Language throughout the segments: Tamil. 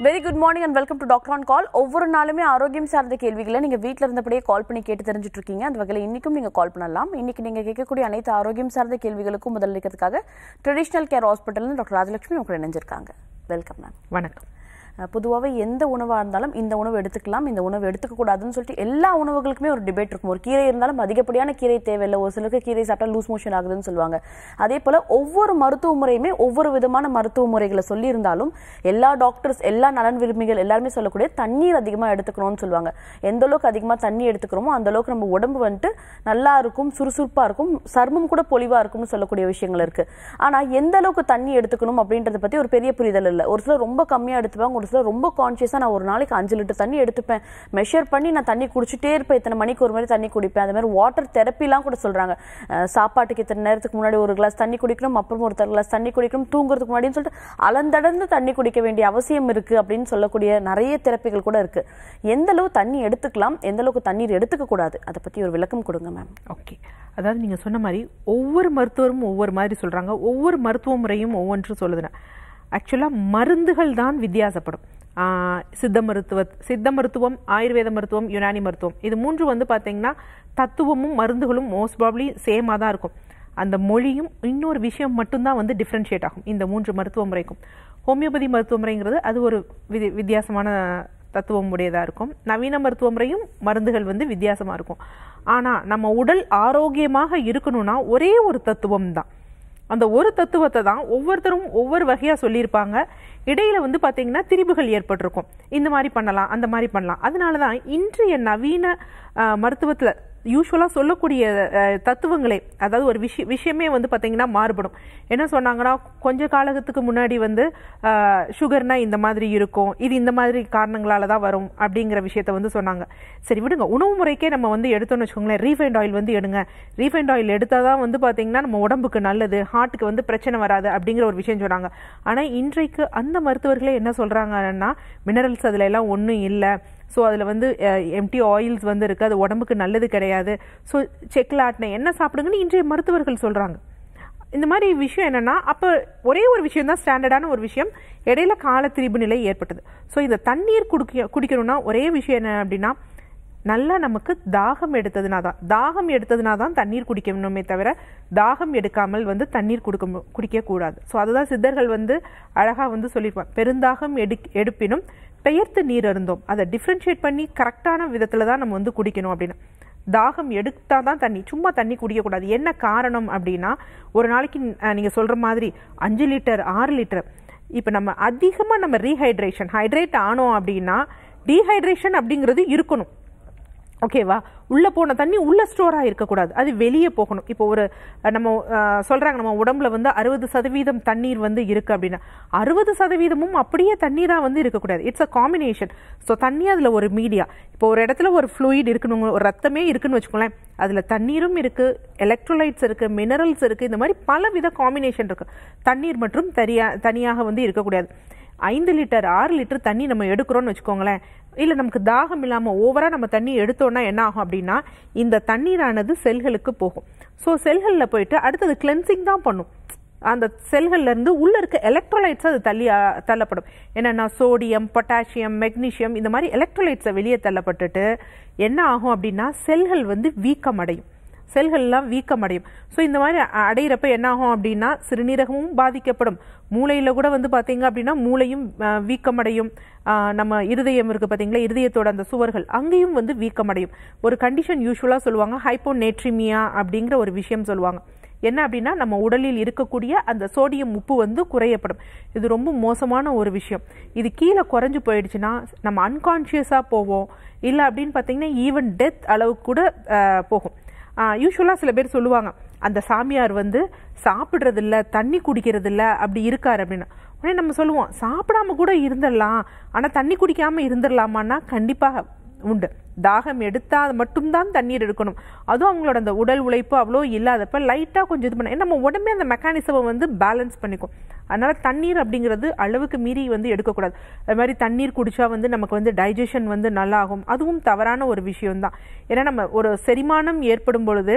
Very good morning and welcome to doctor on call ஒவ்வொரு நாளுமே ஆரோக்கியம் சார்ந்த கேள்விகளை நீங்க வீட்ல இருந்தபடியே கால் பண்ணி கேட்டு தெரிஞ்சுட்டு இருக்கீங்க அந்த வகையில் இன்னைக்கும் நீங்க கால் பண்ணலாம் இன்னைக்கு நீங்க கேட்கக்கூடிய அனைத்து ஆரோக்கியம் சார்ந்த கேள்விகளுக்கும் முதலளிக்கிறதுக்காக traditional care hospital doctor Rajalakshmi உங்களுக்கு இணைஞ்சிருக்காங்க வெல்கம் மேம் வணக்கம் பொதுவாகவே எந்த உணவாக இருந்தாலும் இந்த உணவு எடுத்துக்கலாம் இந்த உணவு எடுத்துக்க கூடாதுன்னு சொல்லிட்டு எல்லா உணவுகளுக்குமே ஒரு டிபேட் இருக்கும் ஒரு கீரை இருந்தாலும் அதிகப்படியான கீரை தேவையில்லை ஒரு சிலருக்கு கீரை சாப்பிட்டா லூஸ் மோஷன் ஆகுதுன்னு சொல்லுவாங்க அதே போல ஒவ்வொரு மருத்துவ முறையுமே ஒவ்வொரு விதமான மருத்துவ முறைகளை சொல்லியிருந்தாலும் எல்லா டாக்டர்ஸ் எல்லா நலன் விரும்பிகள் எல்லாருமே சொல்லக்கூடிய தண்ணீர் அதிகமாக எடுத்துக்கணும்னு சொல்லுவாங்க எந்த அளவுக்கு அதிகமாக தண்ணி எடுத்துக்கிறோமோ அந்த அளவுக்கு நம்ம உடம்பு வந்துட்டு நல்லா இருக்கும் சுறுசுறுப்பாக இருக்கும் சர்மம் கூட பொலிவாக இருக்கும்னு சொல்லக்கூடிய விஷயங்கள் இருக்கு ஆனால் எந்த அளவுக்கு தண்ணி எடுத்துக்கணும் அப்படின்றத பற்றி ஒரு பெரிய புரிதல் இல்லை ஒரு சிலர் ரொம்ப கம்மியாக எடுத்துப்பாங்க ஒரு சிலர் ரொம்ப கான்சியஸாக நான் ஒரு நாளைக்கு அஞ்சு லிட்டர் தண்ணி எடுத்துப்பேன் மெஷர் பண்ணி நான் தண்ணி குடிச்சிட்டே இருப்பேன் இத்தனை மணிக்கு ஒரு மாதிரி தண்ணி குடிப்பேன் அந்த மாதிரி வாட்டர் தெரப்பிலாம் கூட சொல்றாங்க அஹ் சாப்பாட்டுக்கு இத்தனை நேரத்துக்கு முன்னாடி ஒரு கிளாஸ் தண்ணி குடிக்கணும் அப்புறம் ஒரு கிளாஸ் தண்ணி குடிக்கணும் தூங்குறதுக்கு முன்னாடின்னு சொல்லிட்டு அளந்தடர்ந்து தண்ணி குடிக்க வேண்டிய அவசியம் இருக்கு அப்படின்னு சொல்லக்கூடிய நிறைய தெரப்பிகள் கூட இருக்கு எந்த அளவு தண்ணி எடுத்துக்கலாம் எந்த அளவுக்கு தண்ணீர் எடுத்துக்க கூடாது அதை பத்தி ஒரு விளக்கம் கொடுங்க மேம் ஓகே அதாவது நீங்க சொன்ன மாதிரி ஒவ்வொரு மருத்துவரும் ஒவ்வொரு மாதிரி சொல்றாங்க ஒவ்வொரு மருத்துவ முறையும் ஒவ்வொன்றும் சொல்லுதுன்னா ஆக்சுவலாக மருந்துகள் தான் வித்தியாசப்படும் ஆஹ் சித்த மருத்துவ சித்த மருத்துவம் ஆயுர்வேத மருத்துவம் யுனானி மருத்துவம் இது மூன்று வந்து பார்த்தீங்கன்னா தத்துவமும் மருந்துகளும் மோஸ்ட் ப்ராப்ளி சேமாக தான் இருக்கும் அந்த மொழியும் இன்னொரு விஷயம் மட்டும்தான் வந்து டிஃப்ரென்ஷியேட் ஆகும் இந்த மூன்று மருத்துவ முறைக்கும் ஹோமியோபதி மருத்துவ முறைங்கிறது அது ஒரு விதி வித்தியாசமான தத்துவம் உடையதாக இருக்கும் நவீன மருத்துவ முறையும் மருந்துகள் வந்து வித்தியாசமாக இருக்கும் ஆனால் நம்ம உடல் ஆரோக்கியமாக இருக்கணும்னா ஒரே ஒரு தத்துவம் தான் அந்த ஒரு தத்துவத்தை தான் ஒவ்வொருத்தரும் ஒவ்வொரு வகையாக சொல்லியிருப்பாங்க இடையில வந்து பார்த்தீங்கன்னா திரிபுகள் ஏற்பட்டிருக்கும் இந்த மாதிரி பண்ணலாம் அந்த மாதிரி பண்ணலாம் அதனால தான் இன்றைய நவீன மருத்துவத்தில் யூஸ்வலாக சொல்லக்கூடிய அஹ், தத்துவங்களே அதாவது ஒரு விஷய விஷயமே வந்து பார்த்தீங்கன்னா மாறுபடும் என்ன சொன்னாங்கன்னா கொஞ்ச காலத்துக்கு முன்னாடி வந்து அஹ், சுகர்னா இந்த மாதிரி இருக்கும் இது இந்த மாதிரி காரணங்களால தான் வரும் அப்படிங்கிற விஷயத்த வந்து சொன்னாங்க சரி விடுங்க உணவு முறைக்கே நம்ம வந்து எடுத்தோம்னு வச்சுக்கோங்களேன் ரீஃபைண்ட் ஆயில் வந்து எடுங்க ரீஃபைண்ட் ஆயில் எடுத்தால் தான் வந்து பார்த்தீங்கன்னா நம்ம உடம்புக்கு நல்லது ஹார்ட்டுக்கு வந்து பிரச்சனை வராது அப்படிங்கிற ஒரு விஷயம் சொன்னாங்க ஆனால் இன்றைக்கு அந்த மருத்துவர்களே என்ன சொல்கிறாங்கன்னா மினரல்ஸ் அதில் எல்லாம் ஒன்றும் இல்லை ஸோ அதில் வந்து எம்டி ஆயில்ஸ் வந்து இருக்குது அது உடம்புக்கு நல்லது கிடையாது ஸோ செக்கில் ஆட்டின எண்ணெய் சாப்பிடுங்கன்னு இன்றைய மருத்துவர்கள் சொல்கிறாங்க இந்த மாதிரி விஷயம் என்னன்னா அப்போ ஒரே ஒரு விஷயம் தான் ஸ்டாண்டர்டான ஒரு விஷயம் இடையில கால திரிபு நிலை ஏற்பட்டது ஸோ இந்த தண்ணீர் குடிக்க குடிக்கணும்னா ஒரே விஷயம் என்ன அப்படின்னா நல்லா நமக்கு தாகம் எடுத்ததுனா தான் தாகம் எடுத்ததுனா தான் தண்ணீர் குடிக்கணுமே தவிர தாகம் எடுக்காமல் வந்து தண்ணீர் குடிக்க மு- குடிக்கக்கூடாது ஸோ அதுதான் சித்தர்கள் வந்து அழகாக வந்து சொல்லியிருப்பாங்க பெருந்தாகம் எடு எடுப்பினும் பெயர்த்து நீர் அருந்தோம் அதை டிஃப்ரென்ஷியேட் பண்ணி கரெக்டான விதத்தில் தான் நம்ம வந்து குடிக்கணும் அப்படின்னு தாகம் எடுத்தா தான் தண்ணி சும்மா தண்ணி குடிக்கக்கூடாது என்ன காரணம் அப்படின்னா ஒரு நாளைக்கு அஹ், நீங்க சொல்ற மாதிரி அஞ்சு லிட்டர் ஆறு லிட்டர் இப்போ நம்ம அதிகமாக நம்ம ரீஹைட்ரேஷன் ஹைட்ரேட் ஆனோம் அப்படின்னா டீஹைட்ரேஷன் அப்படிங்கிறது இருக்கணும் ஓகேவா உள்ள போன தண்ணி உள்ள ஸ்டோர் இருக்கக்கூடாது அது வெளியே போகணும் இப்போ ஒரு அஹ், நம்ம அஹ், சொல்றாங்க நம்ம உடம்புல வந்து அறுபது சதவீதம் தண்ணீர் வந்து இருக்கு அப்படின்னா அறுபது சதவீதமும் அப்படியே தண்ணீரா வந்து இருக்கக்கூடாது இட்ஸ் அ காம்பினேஷன் ஸோ தண்ணி அதுல ஒரு மீடியா இப்போ ஒரு இடத்துல ஒரு ஃப்ளூயிட் இருக்கணும் ஒரு ரத்தமே இருக்குன்னு வச்சுக்கோங்களேன் அதுல தண்ணீரும் இருக்கு எலக்ட்ரோலைட்ஸ் இருக்கு மினரல்ஸ் இருக்கு இந்த மாதிரி பல வித காம்பினேஷன் இருக்கு தண்ணீர் மற்றும் தனியா தனியாக வந்து இருக்கக்கூடாது ஐந்து லிட்டர் ஆறு லிட்டர் தண்ணி நம்ம எடுக்கிறோம்னு வச்சுக்கோங்களேன் இல்லை நமக்கு தாகம் இல்லாமல் ஓவராக நம்ம தண்ணி எடுத்தோம்னா என்ன ஆகும் அப்படின்னா இந்த தண்ணீரானது செல்களுக்கு போகும் ஸோ செல்களில் போயிட்டு அடுத்தது கிளென்சிங் தான் பண்ணும் அந்த செல்கள்ல இருந்து உள்ள இருக்க எலக்ட்ரோலைட்ஸ் அது தள்ளி ஆ, தள்ளப்படும் என்னன்னா சோடியம் பொட்டாசியம் மெக்னீசியம் இந்த மாதிரி எலக்ட்ரோலைட்ஸை வெளியே தள்ளப்பட்டுட்டு என்ன ஆகும் அப்படின்னா செல்கள் வந்து வீக்கம் அடையும் செல்கள்லாம் வீக்கம் அடையும் ஸோ இந்த மாதிரி அ- அடையிறப்ப என்ன ஆகும் அப்படின்னா சிறுநீரகமும் பாதிக்கப்படும் மூளையில் கூட வந்து பார்த்தீங்க அப்படின்னா மூளையும் அஹ், வீக்கம் அடையும் அஹ், நம்ம இருதயம் இருக்கு பார்த்தீங்களா இருதயத்தோட அந்த சுவர்கள் அங்கேயும் வந்து வீக்கம் அடையும் ஒரு கண்டிஷன் யூஸ்வலாக சொல்லுவாங்க ஹைப்போநேட்ரிமியா அப்படிங்கிற ஒரு விஷயம் சொல்லுவாங்க என்ன அப்படின்னா நம்ம உடலில் இருக்கக்கூடிய அந்த சோடியம் உப்பு வந்து குறையப்படும் இது ரொம்ப மோசமான ஒரு விஷயம் இது கீழே குறைஞ்சு போயிடுச்சுன்னா நம்ம அன்கான்ஷியஸாக போவோம் இல்லை அப்படின்னு பார்த்தீங்கன்னா ஈவன் டெத் அளவுக்கு கூட அஹ், போகும் யூஸ்வலாக சில பேர் சொல்லுவாங்க அந்த சாமியார் வந்து சாப்பிட்றது இல்ல தண்ணி குடிக்கிறது இல்ல அப்படி இருக்காரு அப்படின்னு உடனே நம்ம சொல்லுவோம் சாப்பிடாம கூட இருந்துடலாம் ஆனால் தண்ணி குடிக்காம இருந்துடலாமான்னா கண்டிப்பாக உண்டு தாகம் எடுத்தா மட்டும்தான் தண்ணீர் எடுக்கணும் அதுவும் அவங்களோட அந்த உடல் உழைப்பு அவ்வளோ இல்லாதப்ப லைட்டாக கொஞ்சம் இது பண்ண ஏன்னா நம்ம உடம்பே அந்த மெக்கானிசமை வந்து பேலன்ஸ் பண்ணிக்கும் அதனால தண்ணீர் அப்படிங்கிறது அளவுக்கு மீறி வந்து எடுக்கக்கூடாது அது மாதிரி தண்ணீர் குடிச்சா வந்து நமக்கு வந்து டைஜஷன் வந்து நல்லா ஆகும் அதுவும் தவறான ஒரு விஷயம்தான் ஏன்னா நம்ம ஒரு செரிமானம் ஏற்படும் பொழுது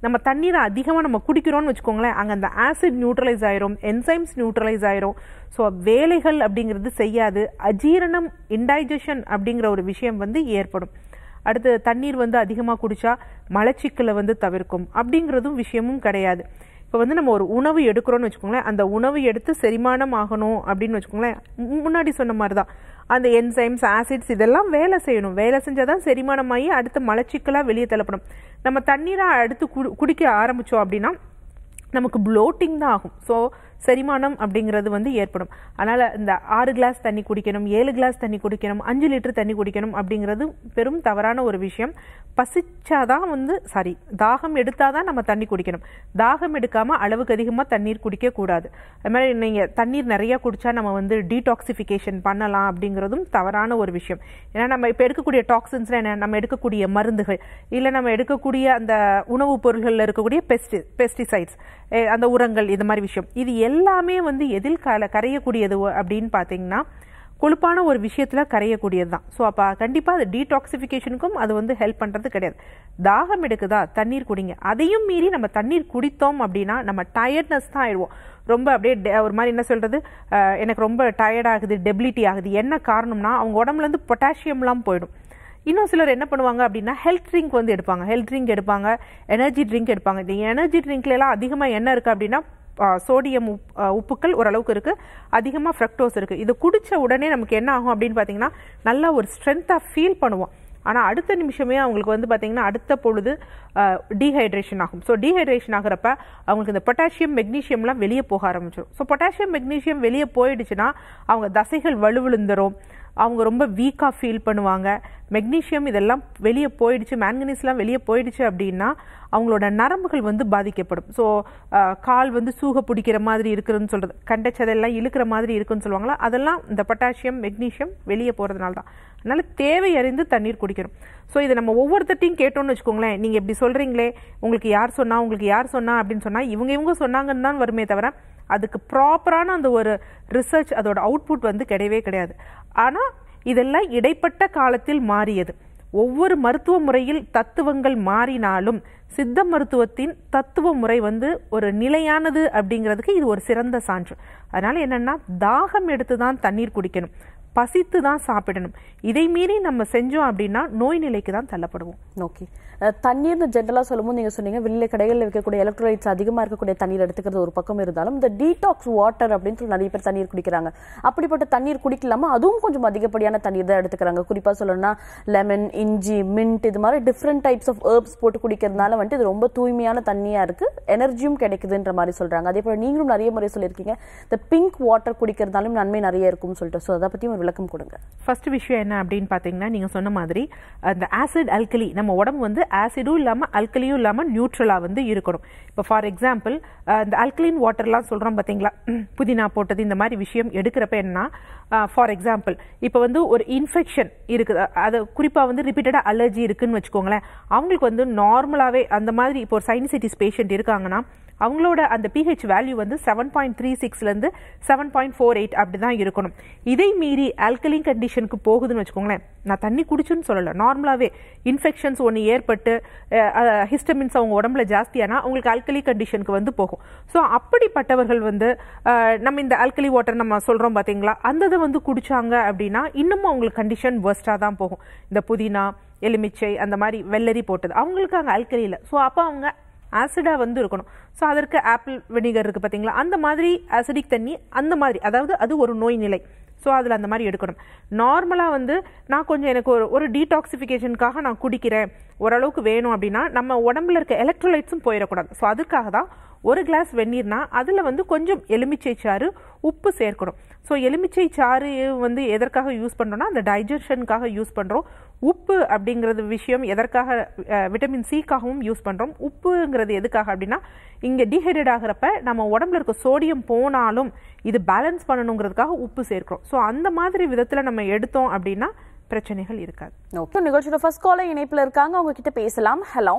நம்ம தண்ணீரை அதிகமாக நம்ம குடிக்கிறோம்னு வச்சுக்கோங்களேன் அங்கே அந்த ஆசிட் நியூட்ரலைஸ் ஆயிரும் என்சைம்ஸ் நியூட்ரலைஸ் ஆயிரும் ஸோ வேலைகள் அப்படிங்கிறது செய்யாது அஜீரணம் இன்டைஜஷன் அப்படிங்கிற ஒரு விஷயம் வந்து ஏற்படும் அடுத்து தண்ணீர் வந்து அதிகமாக குடிச்சா மலச்சிக்கலை வந்து தவிர்க்கும் அப்படிங்கிறதும் விஷயமும் கிடையாது இப்போ வந்து நம்ம ஒரு உணவு எடுக்கிறோம்னு வச்சுக்கோங்களேன் அந்த உணவு எடுத்து செரிமானம் ஆகணும் அப்படின்னு வச்சுக்கோங்களேன் மு- முன்னாடி சொன்ன மாதிரி தான் அந்த என்சைம்ஸ் ஆசிட்ஸ் இதெல்லாம் வேலை செய்யணும் வேலை செஞ்சால் தான் செரிமானமாகி அடுத்து மலச்சிக்கலாக வெளியே தள்ளப்படும் நம்ம தண்ணீரை அடுத்து குடி குடிக்க ஆரம்பித்தோம் அப்படின்னா நமக்கு ப்ளோட்டிங் தான் ஆகும் ஸோ செரிமானம் அப்படிங்கிறது வந்து ஏற்படும் அதனால் இந்த ஆறு கிளாஸ் தண்ணி குடிக்கணும் ஏழு கிளாஸ் தண்ணி குடிக்கணும் அஞ்சு லிட்டர் தண்ணி குடிக்கணும் அப்படிங்கிறது பெரும் தவறான ஒரு விஷயம் பசிச்சாதான் வந்து சாரி தாகம் எடுத்தாதான் நம்ம தண்ணி குடிக்கணும் தாகம் எடுக்காம அளவுக்கு அதிகமாக தண்ணீர் குடிக்க கூடாது அது மாதிரி நீங்கள் தண்ணீர் நிறைய குடிச்சா நம்ம வந்து டீடாக்சிஃபிகேஷன் பண்ணலாம் அப்படிங்கிறதும் தவறான ஒரு விஷயம் ஏன்னா நம்ம இப்போ எடுக்கக்கூடிய டாக்ஸின்ஸ்லாம் என்ன நம்ம எடுக்கக்கூடிய மருந்துகள் இல்லை நம்ம எடுக்கக்கூடிய அந்த உணவுப் பொருள்களில் இருக்கக்கூடிய பெஸ்டி பெஸ்டிசைட்ஸ் அந்த உரங்கள் இது மாதிரி விஷயம் இது எல்லாமே வந்து எதில் கல கரையக்கூடியது அப்படின்னு பார்த்தீங்கன்னா கொழுப்பான ஒரு விஷயத்துல கரையக்கூடியது தான் ஸோ அப்போ கண்டிப்பாக அது டீடாக்சிஃபிகேஷனுக்கும் அது வந்து ஹெல்ப் பண்ணுறது கிடையாது தாகம் எடுக்குதா தண்ணீர் குடிங்க அதையும் மீறி நம்ம தண்ணீர் குடித்தோம் அப்படின்னா நம்ம டயர்ட்னஸ் தான் ஆயிடுவோம் ரொம்ப அப்படியே டெ- ஒரு மாதிரி என்ன சொல்றது அஹ், எனக்கு ரொம்ப டயர்ட் ஆகுது டெபிலிட்டி ஆகுது என்ன காரணம்னா அவங்க உடம்புல இருந்து பொட்டாசியம்லாம் போயிடும் இன்னும் சிலர் என்ன பண்ணுவாங்க அப்படின்னா ஹெல்த் ட்ரிங்க் வந்து எடுப்பாங்க ஹெல்த் ட்ரிங்க் எடுப்பாங்க எனர்ஜி ட்ரிங்க் எடுப்பாங்க இந்த எனர்ஜி ட்ரிங்க்ல எல்லாம் அதிகமாக என்ன இருக்கு அப்படின்னா சோடியம் உப்புக்கள் ஓரளவுக்கு இருக்கு அதிகமாக ஃப்ரக்டோஸ் இருக்கு இது குடிச்ச உடனே நமக்கு என்ன ஆகும் அப்படின்னு பார்த்தீங்கன்னா நல்லா ஒரு ஸ்ட்ரென்த்தாக ஃபீல் பண்ணுவோம் ஆனால் அடுத்த நிமிஷமே அவங்களுக்கு வந்து பார்த்தீங்கன்னா அடுத்த பொழுது டீஹைட்ரேஷன் ஆகும் ஸோ டீஹைட்ரேஷன் ஆகிறப்ப அவங்களுக்கு இந்த பொட்டாசியம் மெக்னீஷியம்லாம் வெளியே போக ஆரம்பிச்சிடும் ஸோ பொட்டாசியம் மெக்னீஷியம் வெளியே போயிடுச்சுன்னா அவங்க தசைகள் வலுவிழுந்துரும் அவங்க ரொம்ப வீக்காக ஃபீல் பண்ணுவாங்க மெக்னீஷியம் இதெல்லாம் வெளியே போயிடுச்சு மேங்கனீஸ்லாம் வெளியே போயிடுச்சு அப்படின்னா அவங்களோட நரம்புகள் வந்து பாதிக்கப்படும் ஸோ கால் வந்து சூக பிடிக்கிற மாதிரி இருக்குதுன்னு சொல்கிறது கண்டச்சதெல்லாம் இழுக்கிற மாதிரி இருக்குன்னு சொல்லுவாங்களா அதெல்லாம் இந்த பொட்டாசியம் மெக்னீஷியம் வெளியே போகிறதுனால தான் அதனால தேவை அறிந்து தண்ணீர் குடிக்கணும் ஸோ இதை நம்ம ஒவ்வொருத்தட்டையும் கேட்டோம்னு வச்சுக்கோங்களேன் நீங்கள் இப்படி சொல்கிறீங்களே உங்களுக்கு யார் சொன்னா உங்களுக்கு யார் சொன்னா அப்படின்னு சொன்னால் இவங்க இவங்க சொன்னாங்கன்னு தான் வருமே தவிர அதுக்கு ப்ராப்பரான அந்த ஒரு ரிசர்ச் அதோட அவுட்புட் வந்து கிடையவே கிடையாது ஆனால் இதெல்லாம் இடைப்பட்ட காலத்தில் மாறியது ஒவ்வொரு மருத்துவ முறையில் தத்துவங்கள் மாறினாலும் சித்த மருத்துவத்தின் தத்துவ முறை வந்து ஒரு நிலையானது அப்படிங்கிறதுக்கு இது ஒரு சிறந்த சான்று அதனால என்னன்னா தாகம் எடுத்து தான் தண்ணீர் குடிக்கணும் பசித்து தான் சாப்பிடணும் இதை மீறி நம்ம செஞ்சோம் அப்படின்னா நோய் நிலைக்கு தான் தள்ளப்படுவோம் ஓகே தண்ணீர்னு ஜென்ரலா சொல்லும்போது நீங்க சொன்னீங்க வெளியில கடைகளில் விற்கக்கூடிய எலக்ட்ரோலைட்ஸ் அதிகமா இருக்கக்கூடிய தண்ணீர் எடுத்துக்கிறது ஒரு பக்கம் இருந்தாலும் இந்த டீடாக்ஸ் வாட்டர் அப்படின்னு சொல்லி நிறைய பேர் தண்ணீர் குடிக்கிறாங்க அப்படிப்பட்ட தண்ணீர் குடிக்கலாமா அதுவும் கொஞ்சம் அதிகப்படியான தண்ணீர் தான் எடுத்துக்கிறாங்க குறிப்பா சொல்லணும்னா லெமன் இஞ்சி மின்ட் இது மாதிரி டிஃப்ரெண்ட் டைப்ஸ் ஆஃப் ஹெர்ப்ஸ் போட்டு குடிக்கிறதுனால வந்துட்டு இது ரொம்ப தூய்மையான தண்ணியா இருக்கு எனர்ஜியும் கிடைக்குதுன்ற மாதிரி சொல்றாங்க அதே போல நீங்களும் நிறைய முறை சொல்லியிருக்கீங்க இந்த பிங்க் வாட்டர் குடிக்கிறதுனாலும் நன்மை நிறைய இருக்கும்னு சொல்லிட்டு ஸோ அதை பத்தியும் ஒரு விளக்கம் கொடுங்க ஃபர்ஸ்ட் விஷயம் என்ன அப்படின்னு பார்த்தீங்கன்னா நீங்கள் சொன்ன மாதிரி அந்த ஆசிட் அல்கலி நம்ம உடம்பு வந்து ஆசிடும் இல்லாமல் அல்கலியும் இல்லாமல் நியூட்ரலாக வந்து இருக்கணும் இப்போ ஃபார் எக்ஸாம்பிள் இந்த அல்கலின் வாட்டர்லாம் சொல்கிறோம் பார்த்தீங்களா புதினா போட்டது இந்த மாதிரி விஷயம் எடுக்கிறப்ப என்னன்னா ஃபார் எக்ஸாம்பிள் இப்போ வந்து ஒரு இன்ஃபெக்ஷன் இருக்குது அது குறிப்பாக வந்து ரிப்பீட்டடாக அலர்ஜி இருக்குன்னு வச்சுக்கோங்களேன் அவங்களுக்கு வந்து நார்மலாகவே அந்த மாதிரி இப்போ ஒரு சைனசைட்டிஸ் பேஷண்ட் இருக்காங்கன்னா அவங்களோட அந்த பிஹெச் வேல்யூ வந்து செவன் பாயிண்ட் த்ரீ சிக்ஸ்லேருந்து செவன் பாயிண்ட் ஃபோர் எயிட் அப்படி தான் இருக்கணும் இதை மீறி ஆல்கலின் கண்டிஷனுக்கு போகுதுன்னு வச்சுக்கோங்களேன் நான் தண்ணி குடிச்சுன்னு சொல்லலை நார்மலாகவே இன்ஃபெக்ஷன்ஸ் ஒன்று ஏற்பட்டு ஹிஸ்டமின்ஸ் அவங்க உடம்புல ஜாஸ்தியானா அவங்களுக்கு ஆல்கலி கண்டிஷனுக்கு வந்து போகும் ஸோ அப்படிப்பட்டவர்கள் வந்து அஹ், நம்ம இந்த ஆல்கலி வாட்டர் நம்ம சொல்கிறோம் பார்த்தீங்களா அந்த இதை வந்து குடிச்சாங்க அப்படின்னா இன்னமும் அவங்களுக்கு கண்டிஷன் worst-ஆ தான் போகும் இந்த புதினா எலுமிச்சை அந்த மாதிரி வெள்ளரி போட்டது அவங்களுக்கு அங்கே ஆல்கலி இல்லை ஸோ அப்போ அவங்க ஆசிடாக வந்து இருக்கணும் ஸோ அதற்கு ஆப்பிள் வினிகர் இருக்குது பார்த்தீங்களா அந்த மாதிரி ஆசிடிக் தண்ணி அந்த மாதிரி அதாவது அது ஒரு நோய் நிலை ஸோ அதில் அந்த மாதிரி எடுக்கணும் நார்மலாக வந்து நான் கொஞ்சம் எனக்கு ஒரு ஒரு டீடாக்சிஃபிகேஷனுக்காக நான் குடிக்கிறேன் ஓரளவுக்கு வேணும் அப்படின்னா நம்ம உடம்புல இருக்க எலக்ட்ரோலைட்ஸும் போயிடக்கூடாது ஸோ அதுக்காக தான் ஒரு கிளாஸ் வெந்நீர்னா அதில் வந்து கொஞ்சம் எலுமிச்சை சாறு உப்பு சேர்க்கணும் ஸோ எலுமிச்சை சாறு வந்து எதற்காக யூஸ் பண்ணுறோம்னா அந்த டைஜஷனுக்காக யூஸ் பண்ணுறோம் உப்பு அப்படிங்கிறது விஷயம் எதற்காக அஹ், விட்டமின் சிக்காகவும் யூஸ் பண்ணுறோம் உப்புங்கிறது எதுக்காக அப்படின்னா இங்கே டீஹைட்ரேட் ஆகிறப்ப நம்ம உடம்புல இருக்க சோடியம் போனாலும் இது பேலன்ஸ் பண்ணணுங்கிறதுக்காக உப்பு சேர்க்கிறோம் ஸோ அந்த மாதிரி விதத்தில் நம்ம எடுத்தோம் அப்படின்னா பிரச்சனைகள் இருக்காது ஓகே நிகழ்ச்சியோட ஃபர்ஸ்ட் காலர் இணைப்புல இருக்காங்க அவங்க கிட்ட பேசலாம் ஹலோ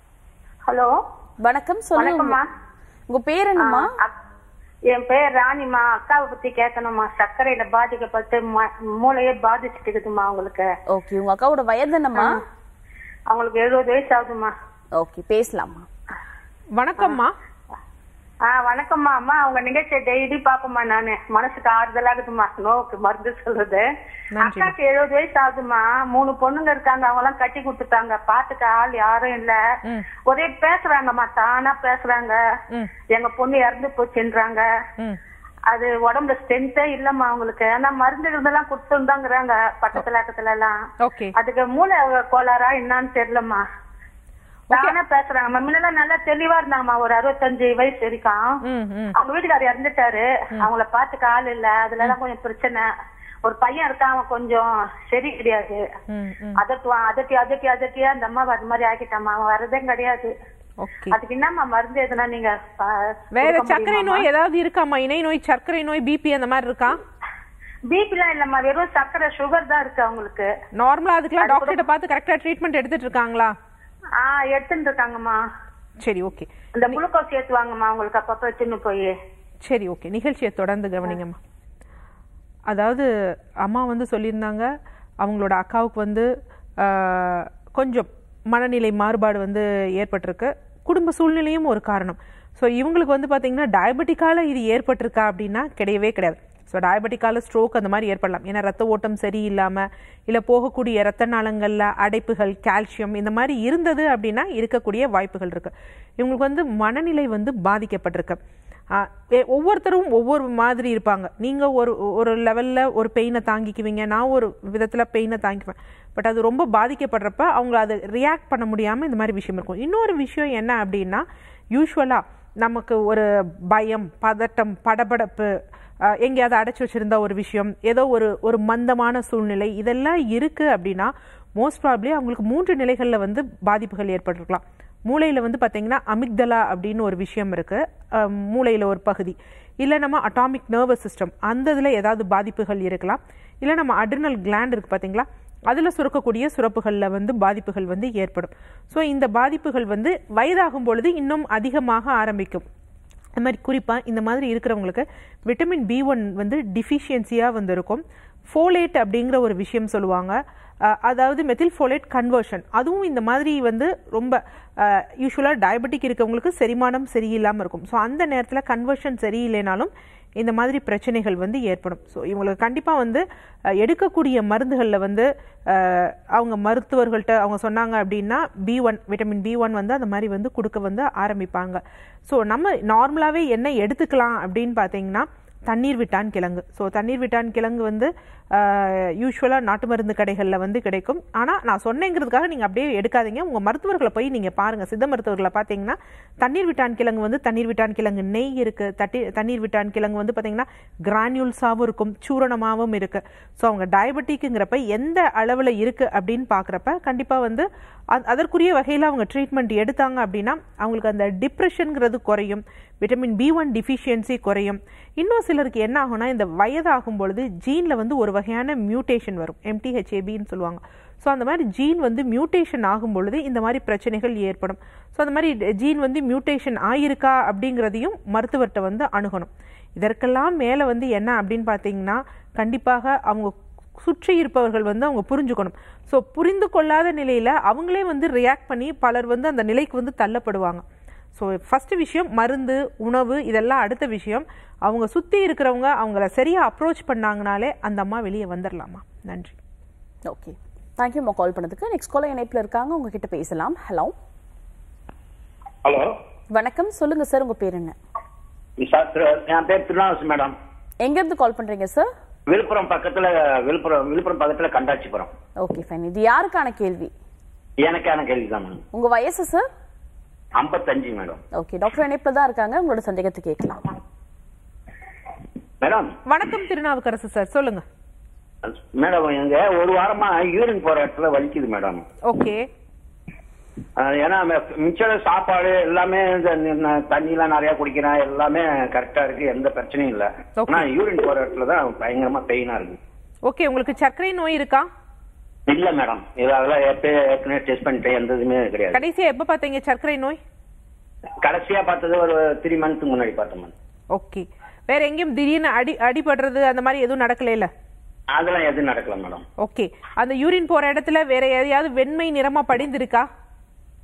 ஹலோ வணக்கம் சொல்லுங்க வணக்கம்மா. உங்க பேர் என்னம்மா அக்- என் பேர் ராணிமா அக்காவை பத்தி கேட்கணுமா சர்க்கரையில பாதிக்கப்பட்டு ம- மூளையே பாதிச்சுட்டு இருக்குதுமா அவங்களுக்கு ஓகே உங்க அக்காவோட வயது என்னம்மா அவங்களுக்கு எழுபது வயசு ஆகுதுமா ஓகே பேசலாமா வணக்கம்மா ஆ வணக்கம்மா அம்மா உங்க நிகழ்ச்சியை டெய்லி பாப்போம்மா நானு மனசுக்கு ஆறுதலாகுதுமா நோவுக்கு மருந்து சொல்றது நன்றிம்மா. அக்காக்கு எழுபது வயசு ஆகுதுமா மூணு பொண்ணுங்க இருக்காங்க அவங்க எல்லாம் கட்டி கொடுத்துட்டாங்க பாத்துக்க ஆள் யாரும் இல்ல ம். ஒரே பேசுறாங்கம்மா தானா பேசுறாங்க ம். எங்க பொண்ணு இறந்து போச்சுன்றாங்க ம் அது உடம்புல ஸ்ட்ரென்த்தே இல்லம்மா அவங்களுக்கு ஆனா மருந்து இருந்தெல்லாம் கொடுத்துருந்தாங்கிறாங்க பக்கத்துல பக்கத்துல எல்லாம் ஓகே அதுக்கு மூளை கோளாறா என்னன்னு தெரியலம்மா தானே பேசுறாங்க முன்னெல்லாம் நல்லா தெளிவா இருந்தாங்கம்மா ஒரு அறுபத்தஞ்சு வயசு வரைக்கும் ம் ம் அவங்க வீட்டுக்காரர் இறந்துட்டாரு அவங்கள பாத்துக்க ஆள் இல்ல அதுல எல்லாம் கொஞ்சம் பிரச்சனை ஒரு பையன் இருக்கான் அவன் கொஞ்சம் சரி கிடையாது ம் ம் அதட்டுவான் அதட்டி அதட்டி அதட்டியா அந்த அம்மா அது மாதிரி ஆக்கிட்டாமா அவன் வரதே கிடையாது ஓகே அதுக்கு என்னம்மா மருந்து எதுனா நீங்க ப- வேற கொடுக்க சர்க்கரை முடியுமாம்மா? நோய் ஏதாவது இருக்காமா இணை நோய் சர்க்கரை நோய் பிபி அந்த மாதிரி இருக்கா பிபி எல்லாம் இல்லம்மா வெறும் சர்க்கரை சுகர் தான் இருக்கு அவங்களுக்கு நார்மலா அதுக்கெல்லாம் டாக்டர்கிட்ட பார்த்து கரெக்டா ட்ரீட்மெண்ட் எடுத்துட்டு இருக்காங்களா ஆஹ் எடுத்துட்டு இருக்காங்கம்மா சரி ஓகே இந்த குளுக்கோஸ் ஏத்துவாங்கம்மா அவங்களுக்கு அப்பப்ப வச்சுன்னு போய் சரி ஓகே நிகழ்ச்சியை தொடர்ந்து கவனிங்கம்மா அதாவது அம்மா வந்து சொல்லியிருந்தாங்க அவங்களோட அக்காவுக்கு வந்து ஆஹ், கொஞ்சம் மனநிலை மாறுபாடு வந்து ஏற்பட்டிருக்கு குடும்ப சூழ்நிலையும் ஒரு காரணம் ஸோ இவங்களுக்கு வந்து பார்த்தீங்கன்னா டயபெட்டிக்கால இது ஏற்பட்டிருக்கா அப்படின்னா கிடையவே கிடையாது ஸோ டயபெட்டிக்கால ஸ்ட்ரோக் அந்த மாதிரி ஏற்படலாம் ஏன்னா ரத்த ஓட்டம் சரியில்லாமல் இல்லை போகக்கூடிய ரத்த நாளங்களில் அடைப்புகள் கால்சியம் இந்த மாதிரி இருந்தது அப்படின்னா இருக்கக்கூடிய வாய்ப்புகள் இருக்கு இவங்களுக்கு வந்து மனநிலை வந்து பாதிக்கப்பட்டிருக்கு ஆஹ் எ- ஒவ்வொருத்தரும் ஒவ்வொரு மாதிரி இருப்பாங்க நீங்க ஒரு ஒரு லெவல்ல ஒரு பெயினை தாங்கிக்குவீங்க நான் ஒரு விதத்துல பெயினை தாங்கிக்குவேன் பட் அது ரொம்ப பாதிக்கப்படுறப்ப அவங்க அதை ரியாக்ட் பண்ண முடியாம இந்த மாதிரி விஷயம் இருக்கும் இன்னொரு விஷயம் என்ன அப்படின்னா யூஸ்வலா நமக்கு ஒரு பயம் பதட்டம் படபடப்பு ஆஹ் எங்கேயாவது அடைச்சி வச்சிருந்த ஒரு விஷயம் ஏதோ ஒரு ஒரு மந்தமான சூழ்நிலை இதெல்லாம் இருக்கு அப்படின்னா மோஸ்ட் ப்ராப்ளி அவங்களுக்கு மூன்று நிலைகள்ல வந்து பாதிப்புகள் ஏற்பட்டிருக்கலாம் மூளையில வந்து பாத்தீங்கன்னா அமிக்தலா அப்படின்னு ஒரு விஷயம் இருக்கு அஹ் மூளையில ஒரு பகுதி இல்ல நம்ம அட்டாமிக் நர்வஸ் சிஸ்டம் அந்த இதுல ஏதாவது பாதிப்புகள் இருக்கலாம் இல்ல நம்ம அட்ரினல் கிளாண்ட் இருக்கு பாத்தீங்களா அதுல சுரக்கக்கூடிய சுரப்புகள்ல வந்து பாதிப்புகள் வந்து ஏற்படும் ஸோ இந்த பாதிப்புகள் வந்து வயதாகும் பொழுது இன்னும் அதிகமாக ஆரம்பிக்கும் இந்த மாதிரி குறிப்பாக இந்த மாதிரி இருக்கிறவங்களுக்கு விட்டமின் பி ஒன் வந்து டிஃபிஷியன்சியாக வந்து இருக்கும் ஃபோலேட் அப்படிங்கிற ஒரு விஷயம் சொல்லுவாங்க அஹ் அதாவது மெத்தில் ஃபோலேட் கன்வர்ஷன் அதுவும் இந்த மாதிரி வந்து ரொம்ப யூஸ்வலாக டயபெட்டிக் இருக்கவங்களுக்கு செரிமானம் சரியில்லாமல் இருக்கும் ஸோ அந்த நேரத்தில் கன்வர்ஷன் சரியில்லைனாலும் இந்த மாதிரி பிரச்சனைகள் வந்து ஏற்படும் ஸோ இவங்களுக்கு கண்டிப்பாக வந்து அஹ், எடுக்கக்கூடிய மருந்துகளில் வந்து அஹ், அவங்க மருத்துவர்கள்ட்ட அவங்க சொன்னாங்க அப்படின்னா B one vitamin B one வந்து அந்த மாதிரி வந்து கொடுக்க வந்து ஆரம்பிப்பாங்க ஸோ நம்ம நார்மலாகவே என்ன எடுத்துக்கலாம் அப்படின்னு பார்த்தீங்கன்னா தண்ணீர் விட்டான் கிழங்கு ஸோ தண்ணீர் விட்டான் கிழங்கு வந்து யூஸ்வலாக நாட்டு மருந்து கடைகளில் வந்து கிடைக்கும் ஆனால் நான் சொன்னேங்கிறதுக்காக நீங்கள் அப்படியே எடுக்காதீங்க உங்கள் மருத்துவர்களை போய் நீங்கள் பாருங்கள் சித்த மருத்துவர்களை பார்த்தீங்கன்னா தண்ணீர் விட்டான் கிழங்கு வந்து தண்ணீர் விட்டான் கிழங்கு நெய் இருக்குது தட்டி தண்ணீர் விட்டான் கிழங்கு வந்து பார்த்தீங்கன்னா கிரானியூல்ஸாகவும் இருக்கும் சூரணமாகவும் இருக்குது ஸோ அவங்க டயபெட்டிக்குங்கிறப்ப எந்த அளவில் இருக்குது அப்படின்னு பார்க்குறப்ப கண்டிப்பாக வந்து அ- அதற்குரிய வகையில் அவங்க ட்ரீட்மெண்ட் எடுத்தாங்க அப்படின்னா அவங்களுக்கு அந்த டிப்ரெஷனுங்கிறது குறையும் விட்டமின் பி ஒன் டிஃபிஷியன்சி குறையும் இன்னும் சிலருக்கு என்ன ஆகும்னா இந்த வயதாகும் பொழுது ஜீனில் வந்து ஒரு வகையான மியூட்டேஷன் வரும் எம்டிஹெச்ஏபின்னு சொல்லுவாங்க ஸோ அந்த மாதிரி ஜீன் வந்து மியூட்டேஷன் ஆகும் பொழுது இந்த மாதிரி பிரச்சனைகள் ஏற்படும் ஸோ அந்த மாதிரி ஜீன் வந்து மியூட்டேஷன் ஆயிருக்கா அப்படிங்கிறதையும் மருத்துவர்கிட்ட வந்து அணுகணும் இதற்கெல்லாம் மேலே வந்து என்ன அப்படின்னு பார்த்தீங்கன்னா கண்டிப்பாக அவங்க சுற்றி இருப்பவர்கள் வந்து அவங்க புரிஞ்சுக்கணும் ஸோ புரிந்து கொள்ளாத நிலையில அவங்களே வந்து ரியாக்ட் பண்ணி பலர் வந்து அந்த நிலைக்கு வந்து தள்ளப்படுவாங்க ஸோ ஃபர்ஸ்ட் விஷயம் மருந்து உணவு இதெல்லாம் அடுத்த விஷயம் அவங்க சுற்றி இருக்கிறவங்க அவங்கள சரியா அப்ரோச் பண்ணாங்கனாலே அந்த அம்மா வெளியே வந்துடலாமா நன்றி ஓகே தேங்க்யூம்மா கால் பண்ணதுக்கு நெக்ஸ்ட் காலர் இணைப்பில் இருக்காங்க உங்ககிட்ட பேசலாம் ஹலோ ஹலோ வணக்கம் சொல்லுங்க சார் உங்க பேர் என்ன சார் திரு- என் பேர் திருநாவுசி மேடம் எங்கேருந்து கால் பண்றீங்க சார் விழுப்புரம் பக்கத்துல விழுப்புரம் விழுப்புரம் பக்கத்துல கண்டாச்சிபுரம் ஓகே ஃபைன் இது யாருக்கான கேள்வி எனக்கான கேள்விதான் மேடம் உங்க வயசு சார் ஐம்பத்தஞ்சு மேடம் ஓகே டாக்டர் இணைப்பில் தான் இருக்காங்க உங்களோட சந்தேகத்தை கேட்கலாம் மேடம் வணக்கம் திருநாவுக்கரசு சார் சொல்லுங்க மேடம் எங்க ஒரு வாரமா யூரின் போற இடத்துல வலிக்குது மேடம் ஓகே அஹ் ஏன்னா ம- மிச்சம் சாப்பாடு எல்லாமே இந்த ந- தண்ணி எல்லாம் நிறைய குடிக்கிறேன் எல்லாமே கரெக்டா இருக்கு எந்த பிரச்சனையும் இல்ல Okay. ஆனா யூரின் போற இடத்துல தான் பயங்கரமா பெயினா இருக்கு ஓகே உங்களுக்கு சர்க்கரை நோய் இருக்கா இல்ல மேடம் இது அதெல்லாம் எப்ப ஏற்கனவே டெஸ்ட் பண்ணிட்டு எந்த இதுவுமே கிடையாது கடைசியா எப்ப பார்த்தீங்க சர்க்கரை நோய் கடைசியா பார்த்தது ஒரு த்ரீ மந்த்ஸ் முன்னாடி பார்த்தேன் மேடம் ஓகே வேற எங்கேயும் திடீர்னு அடி அடிபடுறது அந்த மாதிரி எதுவும் நடக்கல அதெல்லாம் எதுவும் நடக்கல மேடம் ஓகே அந்த யூரின் போற இடத்துல வேற எதையாவது வெண்மை நிறமா படிந்திருக்கா